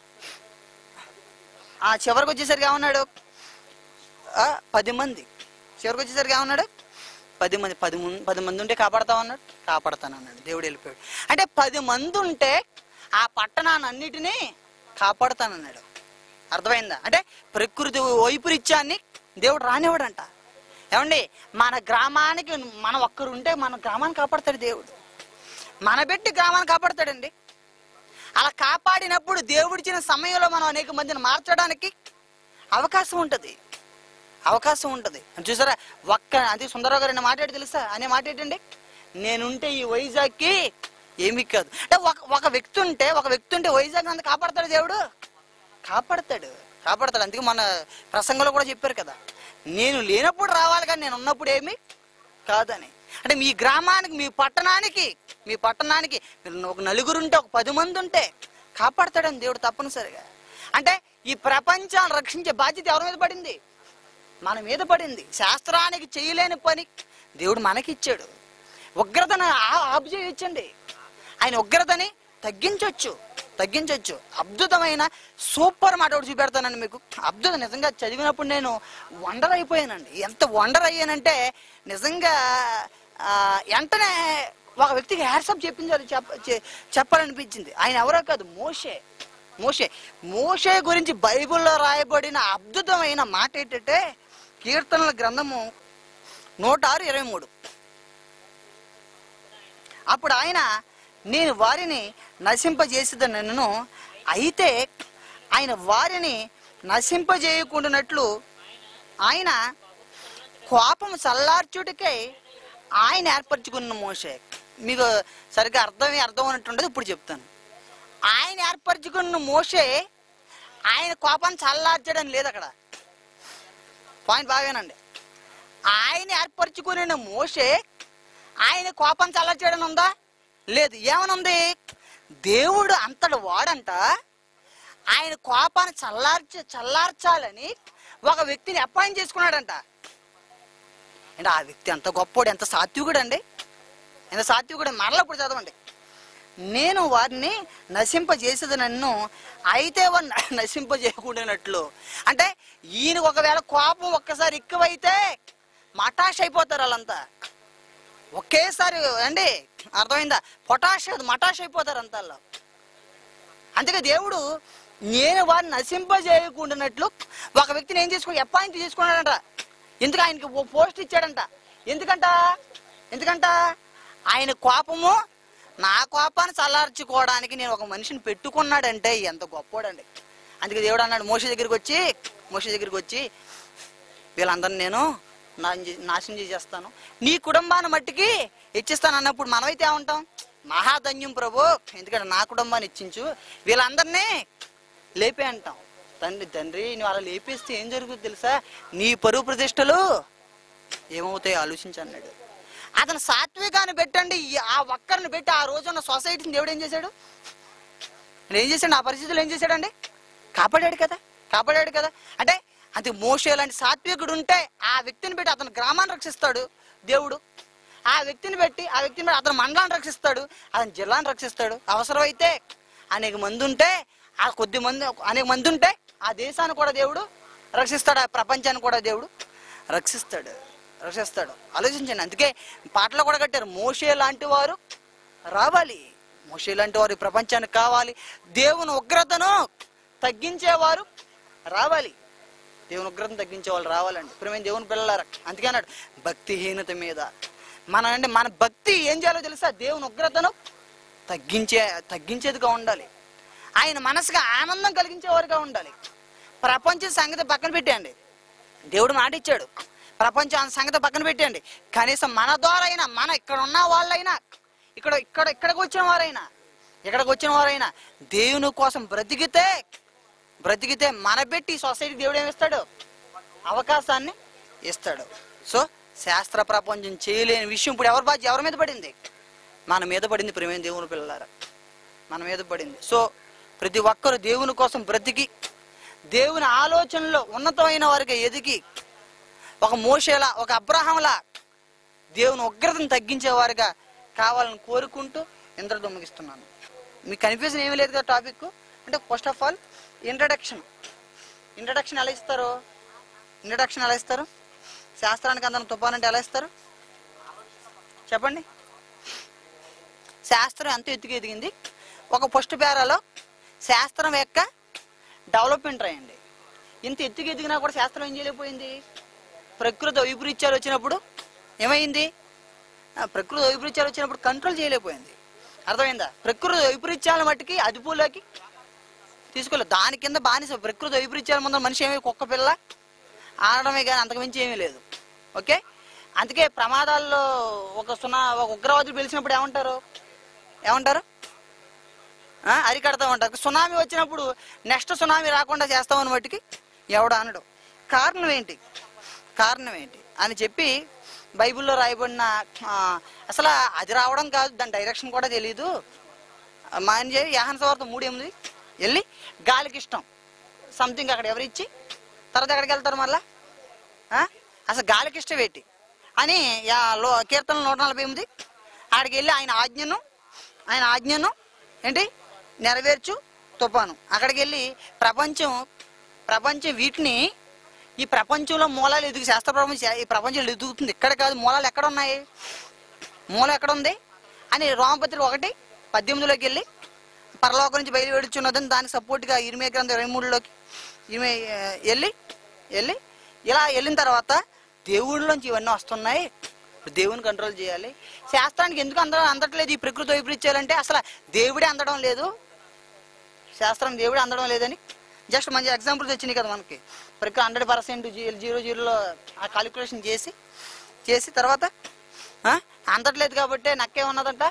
ఆ చివరికి వచ్చేసరికి ఏమన్నాడు ఆ, పది మంది చివరికి వచ్చేసరికి ఏమన్నాడు పది మంది పది మంది పది మంది ఉంటే కాపాడతావు అన్నాడు కాపాడతాను అన్నాడు దేవుడు వెళ్ళిపోయాడు అంటే పది మంది ఉంటే ఆ పట్టణాన్ని అన్నిటినీ కాపాడుతానన్నాడు అర్థమైందా అంటే ప్రకృతి వైపరీత్యాన్ని దేవుడు రానివ్వడంట ఏమండి మన గ్రామానికి మనం ఒక్కరు ఉంటే మన గ్రామాన్ని కాపాడతాడు దేవుడు మన పెట్టి గ్రామాన్ని కాపాడతాడండి అలా కాపాడినప్పుడు దేవుడిచ్చిన సమయంలో మనం అనేక మందిని మార్చడానికి అవకాశం ఉంటుంది అవకాశం ఉంటుంది చూసారా ఒక్క అది సుందరరావు గారు అనే మాట ఏంటి తెలుసా అనే మాట ఏంటండి నేనుంటే ఈ వైజాగ్కి ఏమీ కాదు అంటే ఒక ఒక వ్యక్తి ఉంటే ఒక వ్యక్తి ఉంటే వైజాగ్ అంత కాపాడతాడు దేవుడు కాపాడతాడు కాపాడతాడు అందుకే మన ప్రసంగంలో కూడా చెప్పారు కదా నేను లేనప్పుడు రావాలి కానీ నేను ఉన్నప్పుడు ఏమి కాదని అంటే మీ గ్రామానికి మీ పట్టణానికి మీ పట్టణానికి మీరు ఒక నలుగురు ఉంటే ఒక పది మంది ఉంటే కాపాడతాడని దేవుడు తప్పనిసరిగా అంటే ఈ ప్రపంచాన్ని రక్షించే బాధ్యత ఎవరి మీద పడింది మన మీద పడింది శాస్త్రానికి చేయలేని పని దేవుడు మనకి ఇచ్చాడు ఉగ్రతను ఆ- ఆపు చేయొచ్చండి ఆయన ఉగ్రతని తగ్గించవచ్చు తగ్గించవచ్చు అద్భుతమైన సూపర్ మాట ఒకటి చూపెడతానండి మీకు అద్భుతం నిజంగా చదివినప్పుడు నేను వండర్ అయిపోయానండి ఎంత వండర్ అయ్యానంటే నిజంగా ఆ, వెంటనే ఒక వ్యక్తికి హ్యాట్సప్ చెప్పించాలి చెప్ప చె- చెప్పాలనిపించింది ఆయన ఎవరో కాదు మోషే మోషే మోషే గురించి బైబిల్లో రాయబడిన అద్భుతమైన మాట ఏంటంటే కీర్తనల గ్రంథము నూట ఆరు ఇరవై మూడు అప్పుడు ఆయన నేను వారిని నశింపజేసేది నన్ను అయితే ఆయన వారిని నశింపజేయకుండానట్లు ఆయన కోపం చల్లార్చుడికై ఆయన ఏర్పరచుకున్న మోషే మీకు సరిగ్గా అర్థమే అర్థం అన్నట్టుండదు ఇప్పుడు చెప్తాను ఆయన ఏర్పరచుకున్న మోషే ఆయన కోపాన్ని చల్లార్చడం లేదు అక్కడ పాయింట్ బాగానండి ఆయన ఏర్పరచుకుని మోషే ఆయన కోపం చల్లార్చడం ఉందా లేదు ఏమనుంది దేవుడు అంతటి వాడంట ఆయన కోపాన్ని చల్లార్చ చల్లార్చాలని ఒక వ్యక్తిని అపాయింట్ చేసుకున్నాడంట అంటే ఆ వ్యక్తి ఎంత గొప్పోడు ఎంత సాత్వికుడు అండి ఎంత సాత్వికుడు మరలా ఇప్పుడు చదవండి నేను వారిని నశింపజేసేది నన్ను అయితే వారిని నశింపజేయకూడనట్లు అంటే ఈయన ఒకవేళ కోపం ఒక్కసారి ఎక్కువైతే మటాష్ అయిపోతారు వాళ్ళంతా ఒకేసారి అండి అర్థమైందా పొటాష్ అది మటాష్ అయిపోతారు అంతా వాళ్ళు. అందుకే దేవుడు నేను వారిని నశింపజేయకుండానట్లు ఒక వ్యక్తిని ఏం చేసుకుని అపాయింట్ చేసుకున్నాడంట ఎందుకు ఆయనకి ఓ పోస్ట్ ఇచ్చాడంట ఎందుకంట ఎందుకంట ఆయన కోపము నా కోపాన్ని చల్లార్చుకోవడానికి నేను ఒక మనిషిని పెట్టుకున్నాడంటే ఎంత గొప్పోడండి అందుకే దేవుడు అన్నాడు మోషి దగ్గరికి వచ్చి మోషి దగ్గరికి వచ్చి వీళ్ళందరిని నేను నా- నాశనం చేసేస్తాను నీ కుటుంబాన్ని మట్టికి ఇచ్చిస్తాను అన్నప్పుడు మనమైతే ఏమంటాం మహాధన్యం ప్రభు ఎందుకంటే నా కుటుంబాన్ని ఇచ్చించు వీళ్ళందరినీ లేపే అంటాం తండ్రి తండ్రి నువ్వు అలా లేపేస్తే ఏం జరుగుతుంది తెలుసా నీ పరువు ప్రతిష్టలు ఏమవుతాయో ఆలోచించి అన్నాడు అతను సాత్వికాన్ని పెట్టండి ఈ- ఆ ఒక్కరిని పెట్టి ఆ రోజున్న సొసైటీని దేవుడు ఏం చేశాడు ఆయన ఏం చేశాడు ఆ పరిస్థితుల్లో ఏం చేశాడండి కాపాడాడు కదా కాపాడాడు కదా అంటే అది మోషే లాంటి సాత్వికుడు ఉంటే ఆ వ్యక్తిని పెట్టి అతని గ్రామాన్ని రక్షిస్తాడు దేవుడు ఆ వ్యక్తిని పెట్టి ఆ వ్యక్తిని పెట్టి అతని మండలాన్ని రక్షిస్తాడు అతని జిల్లాను రక్షిస్తాడు అవసరమైతే అనేక మంది ఉంటే ఆ కొద్ది మంది అనేక మంది ఉంటే ఆ దేశాన్ని కూడా దేవుడు రక్షిస్తాడు ఆ ప్రపంచాన్ని కూడా దేవుడు రక్షిస్తాడు రక్షిస్తాడు ఆలోచించండి అందుకే పాటలు కూడా కట్టారు మోషే లాంటి వారు రావాలి మోషే లాంటి వారు ఈ ప్రపంచానికి కావాలి దేవుని ఉగ్రతను తగ్గించేవారు రావాలి దేవుని ఉగ్రతను తగ్గించే వాళ్ళు రావాలండి ఇప్పుడు మేము దేవుని పిల్లలారా అందుకే అన్నాడు భక్తిహీనత మీద మన అంటే మన భక్తి ఏం చేయాలో తెలుసా దేవుని ఉగ్రతను తగ్గించే తగ్గించేదిగా ఉండాలి ఆయన మనసుకు ఆనందం కలిగించేవారుగా ఉండాలి ప్రపంచ సంగతి పక్కన పెట్టండి దేవుడు మాట ఇచ్చాడు ప్రపంచం సంగతి పక్కన పెట్టండి కనీసం మన ద్వారా అయినా మన ఇక్కడ ఉన్న వాళ్ళైనా ఇక్కడ ఇక్కడ ఇక్కడికి వచ్చిన వారైనా ఇక్కడికి వచ్చిన వారైనా దేవుని కోసం బ్రతికితే బ్రతికితే మన పెట్టి ఈ సొసైటీ దేవుడు ఏమిస్తాడు అవకాశాన్ని ఇస్తాడు సో శాస్త్ర ప్రపంచం చేయలేని విషయం ఇప్పుడు ఎవరి బాధ్యత ఎవరి మీద పడింది మన మీద పడింది ప్రేమ దేవుని పిల్లలారా మన మీద పడింది సో ప్రతి ఒక్కరు దేవుని కోసం బ్రతికి దేవుని ఆలోచనలో ఉన్నతమైన వారికి ఎదిగి ఒక మోషేలా ఒక అబ్రహంలా దేవుని ఉగ్రతను తగ్గించేవారుగా కావాలని కోరుకుంటూ ఇంద్రతో ముగిస్తున్నాను మీకు కన్ఫ్యూజన్ ఏమీ లేదు కదా టాపిక్ అంటే first of all introduction introduction ఎలా ఇస్తారు ఇంట్రడక్షన్ ఎలా ఇస్తారు శాస్త్రానికి అందరం తుఫాన్ అంటే ఎలా ఇస్తారు చెప్పండి శాస్త్రం ఎంత ఎత్తుకు ఎదిగింది ఒక ఫస్ట్ పేరాలో శాస్త్రం యొక్క డెవలప్మెంట్ రాయండి ఇంత ఎత్తుకు ఎదిగినా కూడా శాస్త్రం ఏం చేయలేకపోయింది ప్రకృతి వైపరీత్యాలు వచ్చినప్పుడు ఏమైంది ఆ, ప్రకృతి వైపరీత్యాలు వచ్చినప్పుడు కంట్రోల్ చేయలేకపోయింది అర్థమైందా ప్రకృతి వైపరీత్యాల మట్టుకి అదుపులోకి తీసుకోలేదు దాని కింద బానిస ప్రకృతి వైపరీత్యాల ముందు మనిషి ఏమి కుక్క పిల్ల ఆడడమే కానీ అంతకుమించి ఏమీ లేదు ఓకే అందుకే ప్రమాదాల్లో ఒక సునా ఒక ఉగ్రవాదులు పిలిచినప్పుడు ఏమంటారు ఏమంటారు ఆ, అరికడతా ఉంటారు సునామీ వచ్చినప్పుడు నెక్స్ట్ సునామీ రాకుండా చేస్తామని మట్టుకి ఎవడు అనడు కారణం ఏంటి కారణం ఏంటి అని చెప్పి బైబిల్లో రాయబడిన ఆ, అసలు అది రావడం కాదు దాని డైరెక్షన్ కూడా తెలియదు మాయన చేయి యాహన సవార్త మూడు ఎనిమిది వెళ్ళి గాలికి ఇష్టం సంథింగ్ అక్కడ ఎవరు ఇచ్చి తర్వాత ఎక్కడికి వెళ్తారు మళ్ళా ఆ? అసలు గాలికి ఇష్టం ఏంటి అని యా లో కీర్తన నూట నలభై ఎనిమిది ఆడికి వెళ్ళి ఆయన ఆజ్ఞను ఆయన ఆజ్ఞను ఏంటి నెరవేర్చు తుఫాను అక్కడికి వెళ్ళి ప్రపంచం ప్రపంచం వీటిని ఈ ప్రపంచంలో మూలాలు ఎదుగు శాస్త్ర ప్రపంచం ఈ ప్రపంచంలో ఎదుగుతుంది ఇక్కడ కాదు మూలాలు ఎక్కడ ఉన్నాయి మూల ఎక్కడ ఉంది అని రోమపత్రిక ఒకటి పద్దెనిమిదిలోకి వెళ్ళి పరలోకం నుంచి బయలువెడుచున్నదని దానికి సపోర్ట్గా ఇరిమే గ్రంథం ఇరవై మూడులోకి ఇరిమే ఆ, వెళ్ళి వెళ్ళి ఇలా వెళ్ళిన తర్వాత దేవుడిలోంచి ఇవన్నీ వస్తున్నాయి ఇప్పుడు దేవుని కంట్రోల్ చేయాలి శాస్త్రానికి ఎందుకు అంద అందట్లేదు ఈ ప్రకృతి వైపరీత్యాలంటే అసలు దేవుడే అందడం లేదు శాస్త్రం దేవుడే అందడం లేదని జస్ట్ మంచి ఎగ్జాంపుల్స్ వచ్చినాయి కదా మనకి ప్రకృతి హండ్రెడ్ పర్సెంట్ జీరో జీరోలో ఆ కాలిక్యులేషన్ చేసి చేసి తర్వాత ఆ, అందట్లేదు కాబట్టి నక్కేమన్నదంట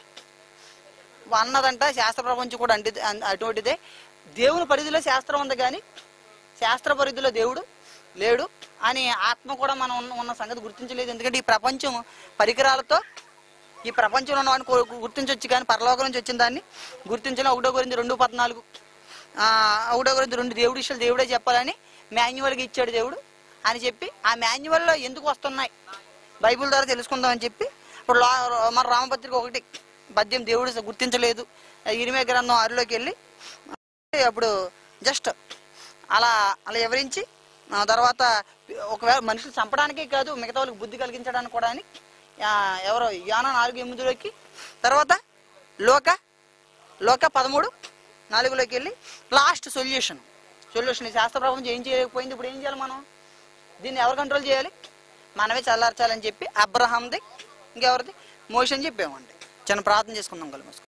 అన్నదంట శాస్త్ర ప్రపంచం కూడా అంటే అటువంటిదే దేవుని పరిధిలో శాస్త్రం ఉంది కానీ శాస్త్ర పరిధిలో దేవుడు లేడు అని ఆత్మ కూడా మనం ఉన్న ఉన్న సంగతి గుర్తించలేదు ఎందుకంటే ఈ ప్రపంచం పరికరాలతో ఈ ప్రపంచంలో ఉన్న వాడిని కో- గుర్తించవచ్చు కానీ పరలోకం నుంచి వచ్చిన దాన్ని గుర్తించడం ఒకటో గురించి రెండు పద్నాలుగు ఒకటో గురించి రెండు దేవుడి విషయాలు దేవుడే చెప్పాలని మాన్యువల్గా ఇచ్చాడు దేవుడు అని చెప్పి ఆ మాన్యువల్లో ఎందుకు వస్తున్నాయి బైబిల్ ద్వారా తెలుసుకుందామని చెప్పి ఇప్పుడు లా- మన రామపత్రిక ఒకటి పద్యం దేవుడు గుర్తించలేదు ఇరిమే గ్రంథం ఆరులోకి వెళ్ళి అప్పుడు జస్ట్ అలా అలా వివరించి ఆ తర్వాత ఒకవేళ మనుషులు చంపడానికే కాదు మిగతా వాళ్ళకి బుద్ధి కలిగించడానికి కూడా అని ఆ, ఎవరో యాన నాలుగు ఎనిమిదిలోకి తర్వాత లోక లోక పదమూడు నాలుగులోకి వెళ్ళి లాస్ట్ సొల్యూషన్ సొల్యూషన్ ఈ శాస్త్ర ప్రపంచం ఏం చేయలేకపోయింది ఇప్పుడు ఏం చేయాలి మనం దీన్ని ఎవరు కంట్రోల్ చేయాలి మనమే చల్లార్చాలని చెప్పి అబ్రహాంది ఇంకెవరిది మోషన్ చెప్పామండి చిన్న ప్రార్థన చేసుకుందాం కలు